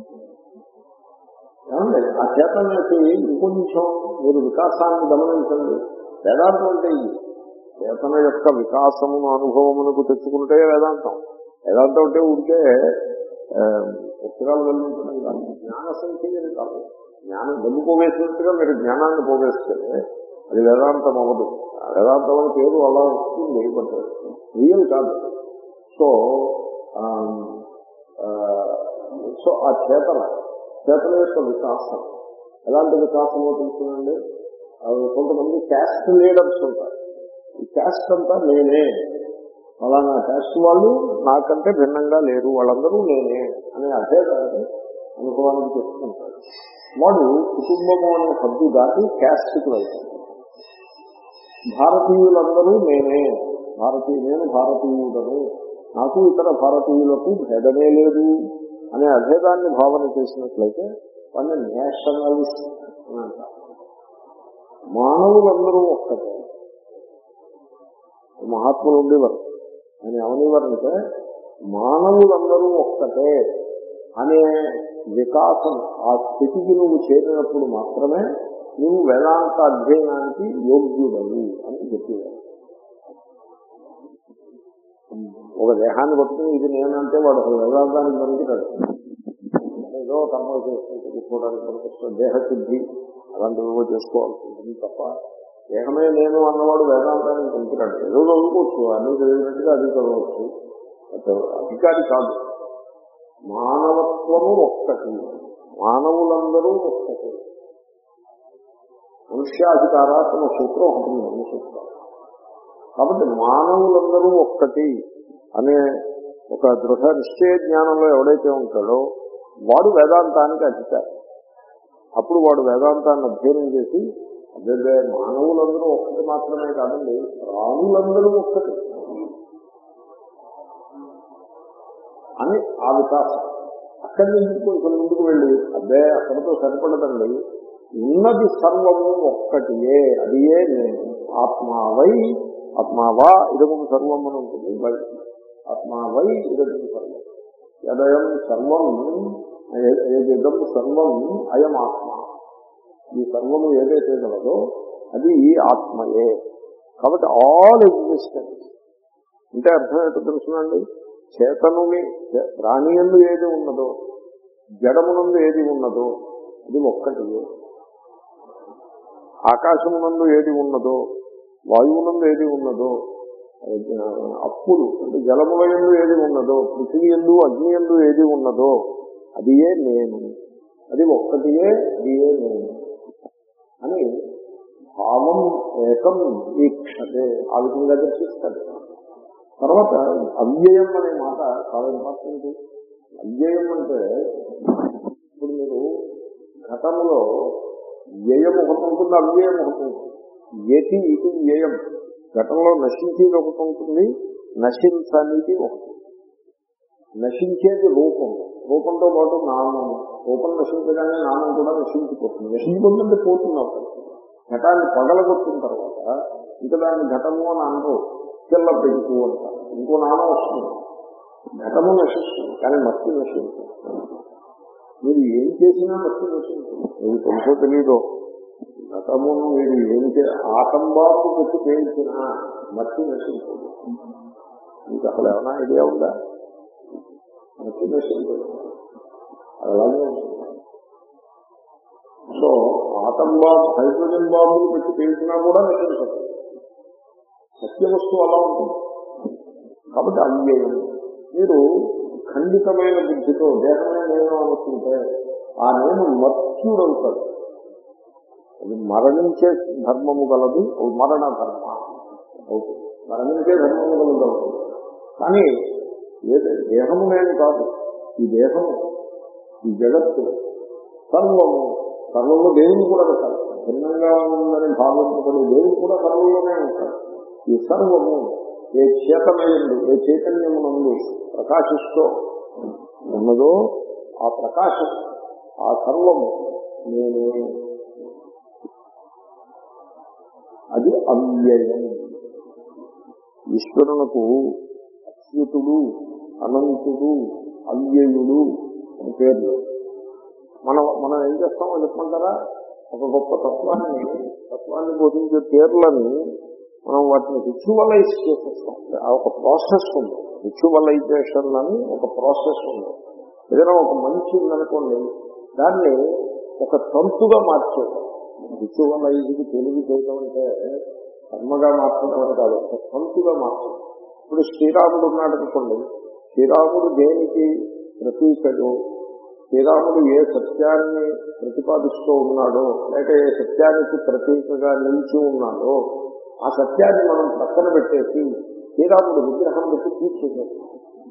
ఏమండి ఆ చేతనకి ఇంకొంచెం మీరు వికాసాన్ని గమనించండి వేదాంతం అంటే ఇది చేతన యొక్క వికాసమును అనుభవమునకు తెచ్చుకుంటే వేదాంతం వేదాంతం అంటే ఉంటే పుస్తకాలు వెళ్ళించడం కాదు జ్ఞాన సంఖ్య కాదు జ్ఞానం డబ్బు పోవేసినట్టుగా మీరు జ్ఞానాన్ని పోవేస్తే అది వేదాంతం అవ్వదు ఆ వేదాంతం అని పేరు అలా వస్తుంది బట్ రియల్ కాదు సో ఆ, ఆ, సో ఆ చేతన చేతన యొక్క వికాసం ఎలాంటి వికాసం అవుతుందండి అవి కొంతమంది క్యాస్ట్ లీడర్స్ ఉంటారు ఈ క్యాస్ట్ అంతా నేనే అలానా క్యాస్ట్ వాళ్ళు నాకంటే భిన్నంగా లేరు వాళ్ళందరూ నేనే అనే అభేదాన్ని అనుభవానికి తెచ్చుకుంటాడు వాడు కుటుంబము అనే హద్దు దాటి క్యాస్ట్కి వెళ్తాడు భారతీయులందరూ నేనే భారతీయ నేను భారతీయుడను నాకు ఇతర భారతీయులకు భేదమే లేదు అనే అభేదాన్ని భావన చేసినట్లయితే వాడిని నేషనలిస్ట్ అని అంటారు మానవులందరూ ఒక్కటే మహాత్ములు ఉండేవారు ఆయన ఏమనేవారంటే మానవులందరూ ఒక్కటే అనే వికాసం ఆ స్థితికి నువ్వు చేరినప్పుడు మాత్రమే నువ్వు వేదాంత అధ్యయనానికి యోగ్యుడవు అని చెప్పేవారు ఒక దేహాన్ని పట్టుకుని ఇది నేనంటే వాడు అసలు వేదాంతానికి పనికిరాడు ఏదో కర్మలు చేసుకుంటూ కూర్చోవడానికి పనికొస్తుంది దేహశుద్ధి అలాంటివి ఏవో చేసుకోవాల్సి ఉంటుంది తప్ప దేహమే నేను అన్నవాడు వేదాంతానికి పనికిరాడు ఏదో చదువుకోవచ్చు అన్ని చదివినట్టుగా అది చదవచ్చు బట్ అధికారి కాదు మానవత్వము ఒక్కటి మానవులందరూ ఒక్కటి మనుష్యాధికారాత్మ సూత్రం ఒకటి ఉంది, అన్ని సూత్రం కాబట్టి మానవులందరూ ఒక్కటి అనే ఒక దృఢ నిశ్చయ జ్ఞానంలో ఎవడైతే ఉంటాడో వాడు వేదాంతానికి అధికారి అప్పుడు వాడు వేదాంతాన్ని అధ్యయనం చేసి అదే మానవులందరూ ఒక్కటి మాత్రమే కాదండి ప్రాణులందరూ ఒక్కటి అని ఆ వికాసం అక్కడి నుంచి కొంచెం ముందుకు వెళ్ళి అబ్బే అక్కడితో సరిపడదండి ఉన్నది సర్వము ఒక్కటియే అదియే నేను ఆత్మావై ఆత్మావా ఇదము సర్వం అని ఉంటుంది వై ఆత్మావై ఇదము సర్వం యదయం సర్వం ఏదం సర్వం అయం ఆత్మ ఈ సర్వము ఏదైతే కలదో అది ఈ ఆత్మయే కాబట్టి ఆల్ ఎగ్జిస్టెన్స్ అంటే అర్థం ఏంటో తెలుసునండి చేతనుని ప్రాణి ఎందు ఏది ఉన్నదో జడమునందు ఏది ఉన్నదో అది ఒక్కటియే ఆకాశమునందు ఏది ఉన్నదో వాయువునందు ఏది ఉన్నదో అప్పుడు అంటే జలముల ఎందు ఏది ఉన్నదో పృథివీ ఎందు అగ్ని ఎందు ఏది ఉన్నదో అదియే నేను అది ఒక్కటియే అదియే నేను అని భావం ఏకం వీక్షతే ఆ విధంగా దర్శిస్తాడు తర్వాత అవ్యయం అనే మాట చాలా ఇంపార్టెంట్ అవ్యయం అంటే ఇప్పుడు మీరు ఘటనలో వ్యయం ఒకటి ఉంటుంది అవ్యయం ఒకటి ఉంటుంది ఏటి ఇటు వ్యయం ఘటనలో నశించేది ఒకటి ఉంటుంది నశించనిది ఒకటి నశించేది రూపం రూపంతో పాటు నామము రూపం నశించగానే నామం కూడా నశించిపోతుంది నశించిపోతుంటే పోతుంది అప్పుడు ఘటాన్ని పగలగొట్టిన తర్వాత ఇంకా దాన్ని ఘటము అని అనరు పిల్ల పెంకు అంటారు ఇంకో నామం వస్తుంది ఘటము నశిస్తుంది కానీ మట్టి నశిస్తుంది మీరు ఏం చేసినా మట్టి నశిస్తుంది మీకు తెలుసో తెలీదో ఘటమును మీరు ఏం చే ఆటంబాబు పెట్టి పేల్చినా మట్టి నశించదు మీకు అసలు ఏమైనా ఐడియా ఉందా మట్టి నశించదు అది అలాగే ఉంటుంది సో ఆటం బాంబు హైడ్రోజన్ బాంబులు పెట్టి పేల్చినా కూడా నశించదు సత్య వస్తువు అలా ఉంటుంది కాబట్టి అవ్యయం మీరు ఖండితమైన బుద్ధితో దేహమే నేను అనుకుంటే ఆ నేను మత్స్యుడవుతాడు అది మరణించే ధర్మము గలదు అది మరణ ధర్మ అవుతుంది మరణించే ధర్మము గలదు అవుతుంది కానీ ఏది దేహము నేను కాదు ఈ దేహము ఈ జగత్తు సర్వము సర్వంలో దేవుని కూడా పెట్టాలి భిన్నంగా ఉందని భావించబడే దేవుడు కూడా సర్వంలోనే ఉంటాడు ఈ సర్వము ఏ చేతనయందు ఏ చైతన్యమునందు ప్రకాశిస్తూ ఉన్నదో ఆ ప్రకాశం ఆ సర్వము నేను అది అవ్యయం ఈశ్వరునకు అచ్యుతుడు అనంతుడు అవ్యయుడు అని పేర్లు మనం మనం ఏం చేస్తామో చెప్పమంటారా ఒక గొప్ప తత్వాన్ని తత్వాన్ని బోధించే పేర్లని మనం వాటిని రిచువలైజ్ చేసేస్తాం ఆ ఒక ప్రాసెస్ ఉంది రిచువలైజేషన్ అని ఒక ప్రాసెస్ ఉంది ఏదైనా ఒక మంచి ఉందనుకోండి దాన్ని ఒక తంతుగా మార్చేది రిచువలైజ్కి తెలుగు చేయడం అంటే కర్మగా మార్చడం అని కాదు ఒక తంతుగా మార్చడం ఇప్పుడు శ్రీరాముడు ఉన్నాడు అనుకోండి శ్రీరాముడు దేనికి ప్రతీకడు శ్రీరాముడు ఏ సత్యాన్ని ప్రతిపాదిస్తూ ఉన్నాడో లేక ఏ సత్యానికి ప్రతీకగా నిలిచి ఉన్నాడో ఆ సత్యాన్ని మనం పక్కన పెట్టేసి శ్రీరాముడు విగ్రహం పెట్టి పూజ చేసేస్తాం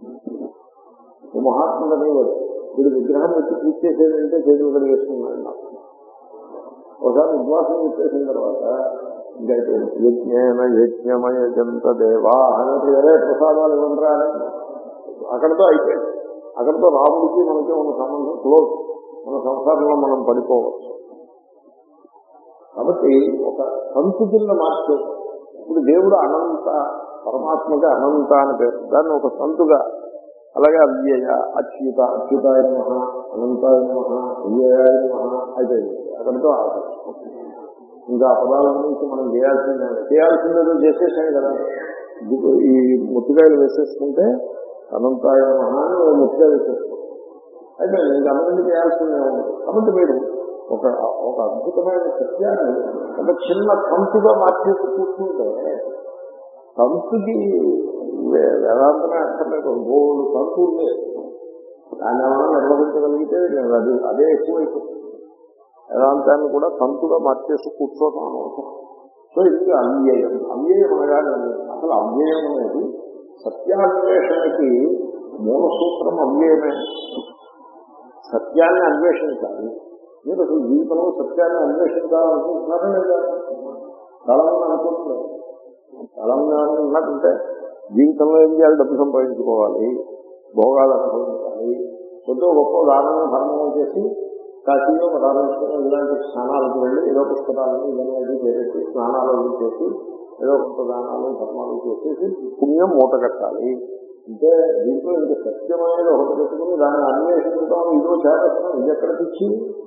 ఓ మహాత్ముడు అనేవాడు వీడు విగ్రహం పెట్టి పూజ చేసేదంటే చేతులు కలిగేస్తున్నాడు నాకు ఒకసారి ఉద్వాసం చెప్పేసిన తర్వాత ఇంకైతే యజ్ఞేన యజ్ఞమయ జంత దేవా అనేది వేరే ప్రసాదాలు ఇవ్వరా అని అక్కడితో అయిపోయింది అక్కడితో రాముడికి మనకి ఉన్న సంబంధం క్లోజ్ మన సంసారంలో మనం పడిపోవచ్చు కాబట్టి ఒక సంతు కింద మార్చేది ఇప్పుడు దేవుడు అనంత పరమాత్మగా అనంత అని పేరు దాన్ని ఒక సంతుగా అలాగే అవ్యయ అచ్యుత అచ్యుతాయ నమ అనంతాయ నమ అవ్యయాయ నమ అయిపోయింది అక్కడితో ఆపచ్చు ఇంకా ఆ పదాల నుంచి మనం చేయాల్సిందే చేయాల్సిందేదో చేసేసాం కదా ఇది- ఈ ముట్టుకాయలు వేసేసుకుంటే అనంతాయ నమ అని ఓ ముట్టుకాయ వేసేసుకుంటాం అయితే ఇంకా అందరికీ చేయాల్సిందే ఉంది కాబట్టి మీరు ఒక ఒక అద్భుతమైన సత్యాన్ని ఒక చిన్న తంతుగా మార్చేసి చూస్తుంటే తంతుకి వే- వేదాంతమే అక్కర్లేదు గోల్డ్ తంతు ఉంది దాన్ని ఏమైనా నిర్వహించగలిగితే అది అదే ఎక్కువైపోతుంది వేదాంతాన్ని కూడా తంతుగా మార్చేసి కూర్చోవడం అనవసరం సో ఇది అవ్యయం అవ్యయం అనగానే అసలు అవ్యయం అనేది సత్యాన్వేషణకి మూల సూత్రం అవ్యయమే సత్యాన్ని అన్వేషించాలి మీరు అసలు జీవితంలో సత్యాన్ని అన్వేషించాలనుకుంటున్నారా లేదా చాలా మంది అనుకుంటున్నారు చాలా మంది ఏమనుకుంటున్నారంటే జీవితంలో ఏం చేయాలి డబ్బు సంపాదించుకోవాలి భోగాలు అనుభవించాలి కొద్దిగా గొప్ప దానం ధర్మం చేసి కాశీలో రామేశ్వరం ఇలాంటి స్నానాలకు వెళ్ళి ఏదో పుస్తకాలను ఇవన్నీ చేసి స్నానాలు అవి చేసి ఏదో కొంత దానాలు ధర్మాలు చేసేసి పుణ్యం మూట కట్టాలి అంటే దీంట్లో ఇంత సత్యమైనది ఒకటి పెట్టుకుని దాన్ని అన్వేషించడం ఇదో చేస్తాం ఇది ఎక్కడ పిచ్చి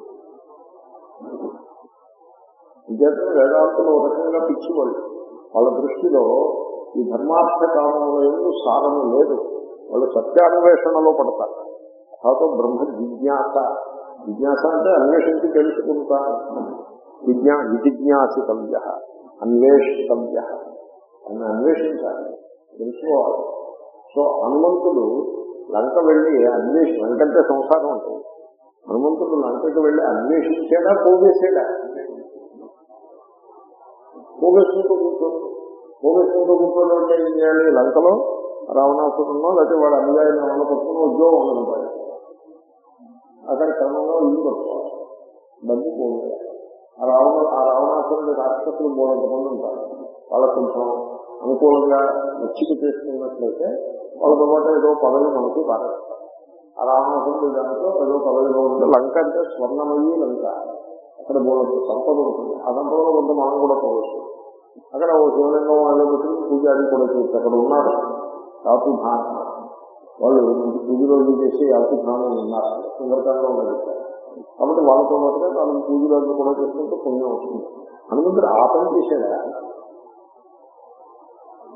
విద్యార్థులు వేదాంతులు ఒక రకంగా పిచ్చి వాళ్ళు వాళ్ళ దృష్టిలో ఈ ధర్మార్థ కామంలో సారము లేదు వాళ్ళు సత్యాన్వేషణలో పడతారు తర్వాత బ్రహ్మ జిజ్ఞాస జిజ్ఞాస అంటే అన్వేషించి తెలుసుకుంటా విజ్ఞా విజిజ్ఞాసితవ్య అన్వేషితవ్య అని అన్వేషించాలి తెలుసుకోవాలి సో హనుమంతుడు లంక వెళ్ళి అన్వేషి లంక అంటే సంసారం అంటే హనుమంతుడు లంకకి వెళ్ళి అన్వేషించాడా పోగేసాడా పోగేసుకుంటూ కూర్చోడు పోగేసుకుంటూ కూర్చోవడం అంటే ఏం చేయాలి లంకలో రావణాసురున్నో లేకపోతే వాడు అనుయాయిని ఏమన్నా పట్టుకుని ఉద్యోగం ఉండదు అక్కడ క్రమంలో ఇల్లు కట్టుకోవాలి డబ్బు పోగేయాలి ఆ రావణ ఆ రావణాసురుడి రాక్షసులు మూడంత మంది ఉంటారు వాళ్ళకు కొంచెం అనుకూలంగా నచ్చిక చేసుకున్నట్లయితే వాళ్ళతో పాటు ఏదో పదవి మనకి పారేస్తారు ఆ రావణాసురుడు దాంట్లో ఏదో పదవిలో ఉంటే లంక అంటే స్వర్ణమయ్యి లంక అక్కడ మూడు సంపద ఉంటుంది ఆ సంపదలో కొంత మనం కూడా పోవచ్చు అక్కడ ఓ శివలింగం వాళ్ళు పెట్టుకుని పూజారి కూడా చేయొచ్చు అక్కడ ఉన్నారు యాతుధాన వాళ్ళు మంచి పూజ రోజు చేసి యాతుధానం ఉన్నారు సుందరకాండలో ఉన్నది కాబట్టి వాళ్ళతో పాటుగా తాను పూజలు కూడా చేసుకుంటూ పుణ్యం వస్తుంది హనుమంతుడు ఆ పని చేశాడా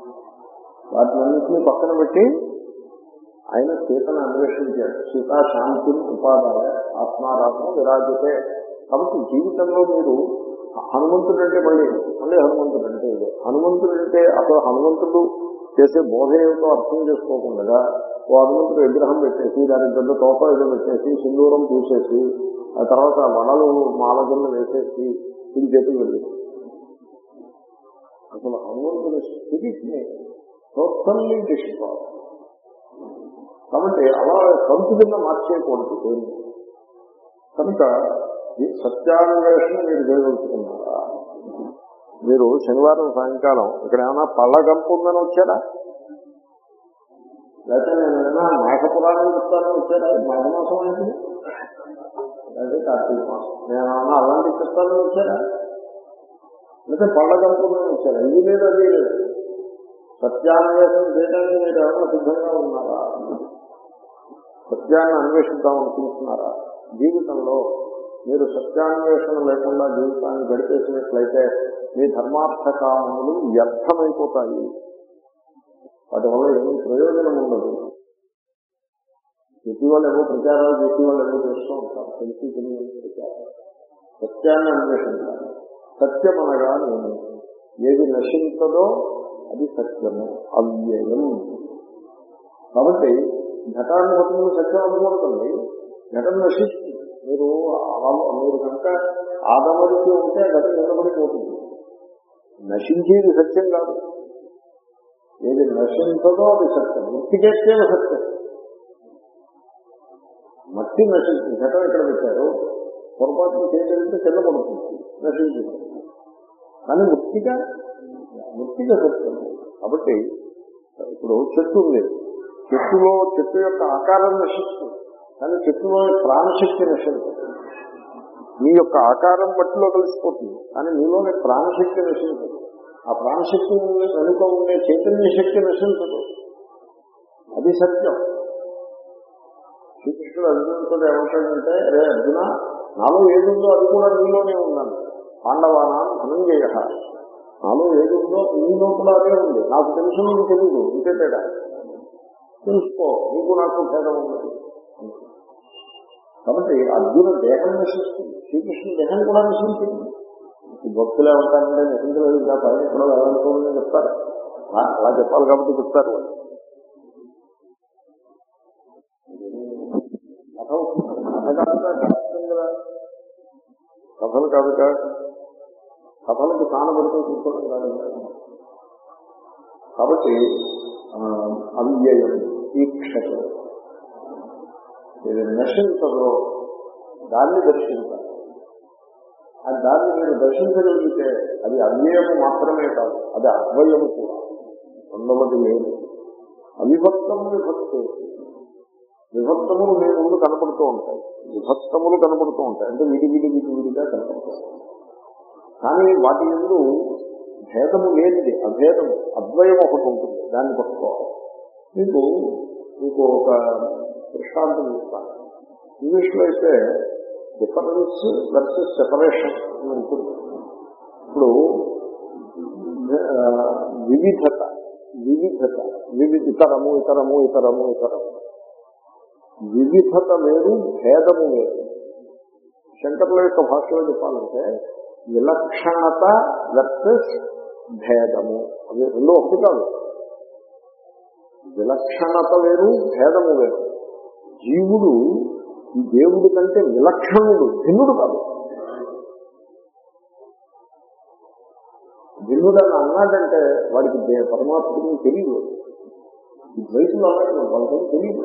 వాటినన్నింటినీ పక్కన పెట్టి ఆయన సీతను అన్వేషించాడు సీతా శాంతి ఉపాదాయ ఆత్మారాత్మ విరాజితే కాబట్టి జీవితంలో మీరు హనుమంతుడు అంటే మళ్ళీ మళ్ళీ హనుమంతుడు అంటే ఇదే హనుమంతుడు అంటే అసలు హనుమంతుడు చేసే బోధ ఏమిటో అర్థం చేసుకోకుండా ఓ హనుమంతుడు విగ్రహం పెట్టేసి దానికి పెద్ద తోప ఏదో పెట్టేసి సింధూరం పూసేసి ఆ తర్వాత వడలు మాల కింద వేసేసి ఇది చేతికి వెళ్ళి అసలు హనుమంతుడి స్పిరిట్ ని టోటల్లీ డిస్ట్రాయ్ కాబట్టి అలా కంపు కింద మార్చేయకూడదు దేన్ని కనుక ఈ సత్యాన్వేషణ మీరు చేయగలుగుతున్నారా మీరు శనివారం సాయంకాలం ఇక్కడ ఏమైనా పళ్ళ గంపు ఉందని వచ్చారా లేకపోతే నేను ఏమైనా మేఘపురాణం చెప్తానని వచ్చారా మాఘమాసం ఏంటి అదే కార్తీక మాసం నేను ఏమన్నా అలాంటి చెప్తానని వచ్చారా లేకపోతే పళ్ళ గంపు ఉందని వచ్చారా ఇది లేదు అది లేదు సత్యాన్వేషణ చేయడానికి మీరు ఏమైనా సిద్ధంగా ఉన్నారా సత్యాన్ని అన్వేషిద్దాం అనుకుంటున్నారా జీవితంలో మీరు సత్యాన్వేషణ లేకుండా జీవితాన్ని గడిపేసినట్లయితే మీ ధర్మార్థ కామములు వ్యర్థమైపోతాయి వాటి వల్ల ఏమీ ప్రయోజనం ఉండదు ప్రతి వాళ్ళు ఏమో ప్రచారాలు ప్రతి వాళ్ళు ఏమో చేస్తూ ఉంటారు తెలిసి తెలియని ప్రచారం సత్యాన్ని అన్వేషించాలి సత్యం అనగా నేను ఏది నశించదో అది సత్యము అవ్యయం కాబట్టి ఘటాన్ని పట్టుకుని సత్యం అనుకోకండి ఘటన నశిస్తుంది మీరు అలా- మీరు కనుక ఆదమరిచి ఉంటే ఘటన నిలబడిపోతుంది నశించేది సత్యం కాదు ఏది నశించదో అది సత్యం మృతికెత్తే సత్యం మట్టి నశించింది ఘటన ఎక్కడ పెట్టారు పొరపాటున చేయగలిగితే కింద పడుతుంది నశించింది కానీ మృతిగా మృతిగా సత్యం కాబట్టి ఇప్పుడు చెట్టు ఉంది చెట్టులో చెట్టు యొక్క ఆకారం నశిస్తుంది కానీ చెట్టులో ప్రాణశక్తి నశించదు మీ యొక్క ఆకారం మట్టిలో కలిసిపోతుంది కానీ మీలోనే ప్రాణశక్తి నశించదు ఆ ప్రాణశక్తి ఉండే- వెనుక ఉండే చైతన్య శక్తి నశించదు అది సత్యం శ్రీకృష్ణుడు అర్జునుడితో ఏమంటాడంటే రే అర్జున నాలో ఏదుందో అది కూడా నీలోనే ఉన్నాను పాండవానా ధనంజయ నాలో ఏదుందో నీలో కూడా అదే ఉంది నాకు తెలుసు నీకు తెలియదు ఇంతే తేడా తెలుసుకో నీకు నాకు భేదం ఉన్నది కాబట్టి అర్జున దేహం నశిస్తుంది శ్రీకృష్ణుడు దేహం కూడా నశించింది ఈ భక్తులు ఏమంటారంటే నశించలేదు ఇంకా పైన ఎక్కడో వెళ్ళాలనుకోవాలని చెప్తారు ఆ- అలా చెప్పాలి కాబట్టి చెప్తారు వాళ్ళు కథ అవుతుంది. కథ కాదుగా శాస్త్రం కదా కథలు కాదుగా కథలకు తానబడుతూ కూర్చోవడం కాదు కాబట్టి ఆ, అవ్యయం ఈక్షత ఇది నశించదో దాన్ని దర్శించాలి ఆ దాన్ని మీరు దర్శించగలిగితే అది అవ్యయము మాత్రమే కాదు అది అద్వయము కూడా రెండవది లేదు అవిభక్తము విభక్తి విభక్తములు మీ ముందు కనపడుతూ ఉంటాయి విభక్తములు కనపడుతూ ఉంటాయి అంటే విడి విడి విడి విడిగా కనపడతాయి కానీ వాటి ఎందు భేదము లేనిది అభేదము అద్వయం ఒకటి ఉంటుంది దాన్ని పట్టుకోవాలి మీకు మీకు ఒక దృష్టాంతం ఇస్తాను ఇంగ్లీష్లో అయితే డిఫరెన్స్ వర్సెస్ సెపరేషన్ అని ఉంటుంది ఇప్పుడు ఆ, వివిధత వివిధత వివి ఇతరము ఇతరము ఇతరము ఇతరము వివిధత వేరు భేదము వేరు శంకర్ల యొక్క భాషలో చెప్పాలంటే విలక్షణత వర్సెస్ భేదము అవి రెండు ఒకటి కాదు విలక్షణత వేరు భేదము వేరు జీవుడు ఈ దేవుడి కంటే విలక్షణుడు భిన్నుడు కాదు భిన్నుడు అని అన్నాడంటే వాడికి దే- పరమాత్ముడిని తెలియదు ఈ ద్వైతులు అన్నట్టు వాళ్ళకి తెలియదు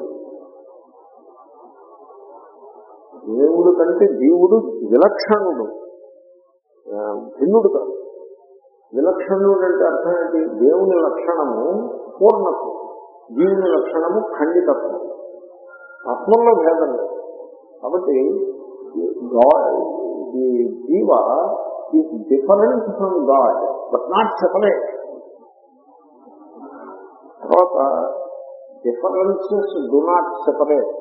దేవుడు కంటే జీవుడు విలక్షణుడు ఆ, భిన్నుడు కాదు విలక్షణుడు అంటే అర్థం ఏంటి దేవుని లక్షణము పూర్ణత్వం జీవుని లక్షణము ఖండితత్వం ఆత్మలో భేదం లేదు కాబట్టి the jiva is different from God but not separate తర్వాత డిఫరెన్సెస్ డు నాట్ సెపరేట్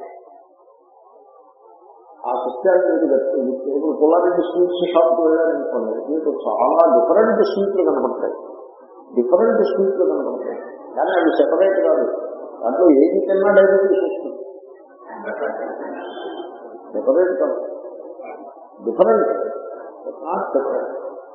ఆ సత్యాన్ని మీరు వ్యక్తం- ఇప్పుడు పుల్లారెడ్డి స్వీట్స్ షాప్కి వెళ్ళారనుకోండి మీకు చాలా డిఫరెంట్ స్వీట్లు కనపడతాయి డిఫరెంట్ స్వీట్లు కనపడతాయి కానీ అవి సెపరేట్ కాదు దాంట్లో ఏది తిన్నా డయాబెటీస్ వస్తుంది సెపరేట్ కాదు డిఫరెంట్ నాట్ సెపరేట్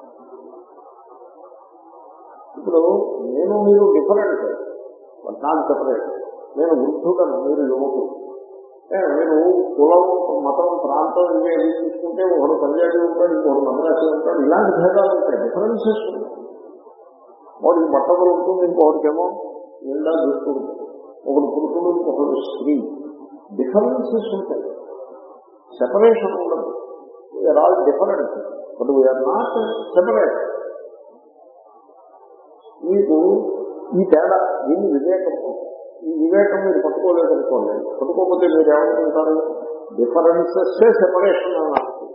ఇప్పుడు నేను మీరు డిఫరెంట్ బట్ నాట్ సెపరేట్ నేను వృద్ధుడను మీరు యువకుడు ఏ, మీరు కులం మతం ప్రాంతం ఇవి ఏవి చూసుకుంటే ఒకడు పంజాబీ ఉంటాడు ఇంకొకడు మద్రాసి ఉంటాడు ఇలాంటి భేదాలు ఉంటాయి డిఫరెన్సెస్ ఉంటాయి వాడికి బట్టలు ఉంటుంది ఇంకొకటికేమో నిండా దృష్టి ఉంటుంది ఒకడు పురుషుడు ఇంకొకడు స్త్రీ డిఫరెన్సెస్ ఉంటాయి సెపరేషన్ ఉండదు we are all different but we are not separate మీకు ఈ తేడా దీన్ని వివేకం ఈ వివేకం మీరు పట్టుకోలేదనుకోండి పట్టుకోకపోతే మీరు ఏమనుకుంటారు డిఫరెన్సెస్ సెపరేషన్ అని అనుకుంటారు.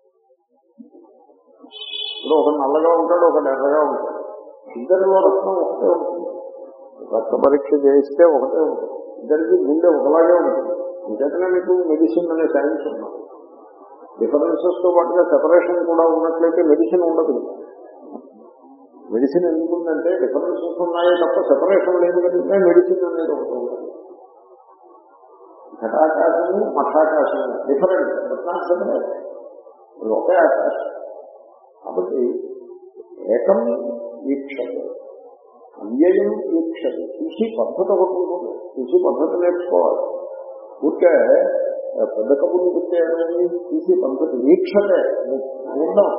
ఇప్పుడు ఒక నల్లగా ఉంటాడు ఒక ఎర్రగా ఉంటాడు ఇద్దరిలో రత్నం ఒకటే ఉంటుంది రక్త పరీక్ష చేయిస్తే ఒకటే ఉంటుంది ఇద్దరికి గుండె ఒకలాగే ఉంటుంది ఇంకేతనే మీకు మెడిసిన్ అనే సైన్స్ ఉన్నాం డిఫరెన్సెస్ తో పాటుగా సెపరేషన్ కూడా ఉన్నట్లయితే మెడిసిన్ ఉండదు మెడిసిన్ ఎందుకుందంటే డిఫరెన్సెస్ ఉన్నాయి తప్ప సెపరేషన్ లేదు కనుక మెడిసిన్ అనేది ఒకటి ఉంటుంది ఘటాకాశము మఠాకాశము డిఫరెంట్ బట్ నాట్ సెపరేట్ ఇది ఒకే ఆకాశం కాబట్టి ఏకం వీక్షత అవ్యయం వీక్షత చూసి పద్ధతి ఒకటి ఉంటుంది చూసి పద్ధతి నేర్చుకోవాలి ఊరికే పెద్ద కబుర్లు చెప్తే అనేది చూసి పద్ధతి వీక్షతే చూడడం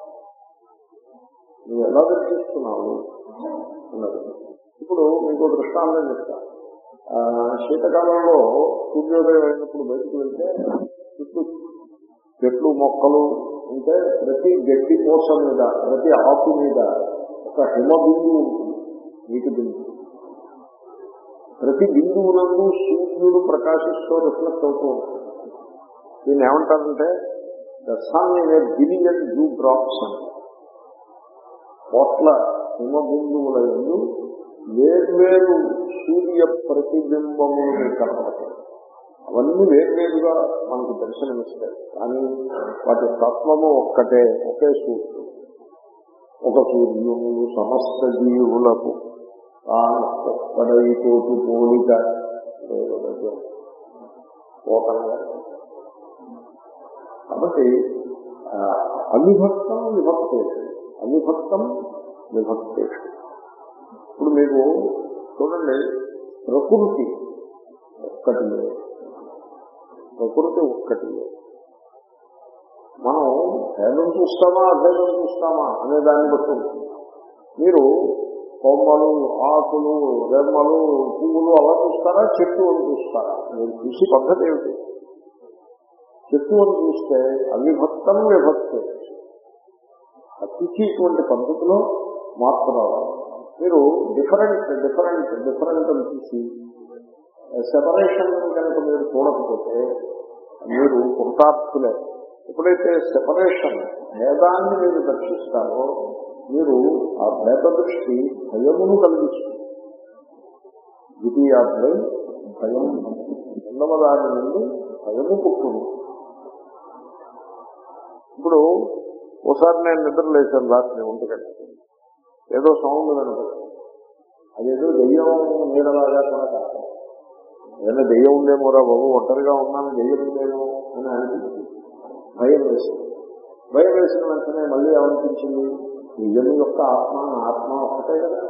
నువ్వు ఎలా దర్శిస్తున్నావు అన్నది ఇప్పుడు మీకు దృష్టాంతం చెప్తా ఆ, శీతకాలంలో సూర్యోదయం అయినప్పుడు బయటకు వెళ్తే చుట్టూ చెట్లు మొక్కలు ఉంటే ప్రతి గడ్డి కోస మీద ప్రతి ఆకు మీద ఒక హిమ బిందువు ఉంటుంది నీటి బిందువు ప్రతి బిందువునందు సూర్యుడు ప్రకాశిస్తూ రిఫ్లెక్ట్ అవుతూ ఉంటుంది దీన్ని ఏమంటారంటే the sun in a billion dew drops అని కోట్ల హిమ బిందువుల ఎందు వేర్వేరు సూర్య ప్రతిబింబములు మీకు కనపడతాయి అవన్నీ వేర్వేరుగా మనకు దర్శనమిస్తాయి కానీ వాటి తత్వము ఒక్కటే ఒకే సూర్యుడు ఒక సూర్యుడు సమస్త జీవులకు తాను ఒక్కడైపోతు పోలిక పోకనగా కాబట్టి ఆ, అవిభక్తం విభక్తేషు అవిభక్తం విభక్తేషు ఇప్పుడు మీకు చూడండి ప్రకృతి ఒక్కటి లేదు ప్రకృతి ఒక్కటి లేదు మనం భేదం చూస్తామా అభేదం చూస్తామా అనే దాన్ని బట్టి ఉంటుంది మీరు కొమ్మలు ఆకులు రెమ్మలు పువ్వులు అలా చూస్తారా చెట్టు అని చూస్తారా మీరు చూసి పద్ధతి ఏమిటి చెట్టు అని చూస్తే అవిభక్తం విభక్తే ఆ చూసేటువంటి పద్ధతిలో మార్పు రావాలి మీరు డిఫరెంట్ డిఫరెంట్ డిఫరెంట్ అని చూసి సెపరేషన్ కనుక మీరు చూడకపోతే మీరు కృతార్థులే ఎప్పుడైతే సెపరేషన్ భేదాన్ని మీరు దర్శిస్తారో మీరు ఆ భేద దృష్టి భయమును కలిగిస్తుంది ద్వితీయాద్వై భయం రెండవ దాని నుండి భయము పుట్టును ఇప్పుడు ఒకసారి నేను నిద్ర లేచాను రాత్రి ఒంటికంటే ఏదో సౌండ్ కనపడుతుంది అదేదో దెయ్యం నీడలాగా కూడా కాదు ఏదైనా దెయ్యం ఉందేమోరా బాబు ఒంటరిగా ఉన్నాను దెయ్యం ఉందేమో అని అనిపించింది భయం వేసింది భయం వేసిన వెంటనే మళ్ళీ ఏమనిపించింది నిజం యొక్క ఆత్మ ఆత్మ ఒక్కటే కదా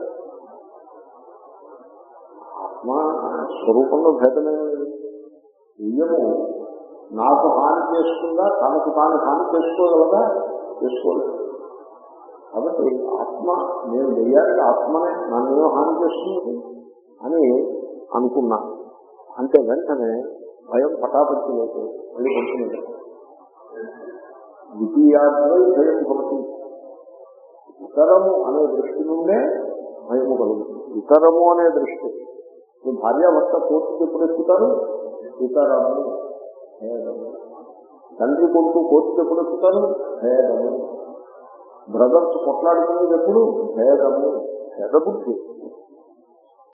ఆత్మ స్వరూపంలో భేదమే లేదు నిజము నాకు హాని చేస్తుందా తనకు తాను హాని చేసుకోగలదా చేసుకోలేదు కాబట్టి ఆత్మ నేను దెయ్యానికి ఆత్మనే నన్ను హాని చేస్తుంది అని అనుకున్నా అంటే వెంటనే భయం పటాపంచలేదు మళ్ళీ పడుతుంది ద్వితీయాద్వై భయం భవతి ఇతరము అనే దృష్టి నుండే భయము కలుగుతుంది ఇతరము అనే దృష్టి మీ భార్యాభర్త కోర్టుకు ఎప్పుడు ఎక్కుతారు ఇతరము భేదము తండ్రి కొడుకు కోర్టుకు ఎప్పుడు ఎక్కుతారు భేదము బ్రదర్స్ కొట్లాడుకునేది ఎప్పుడు భేదము భేద బుద్ధి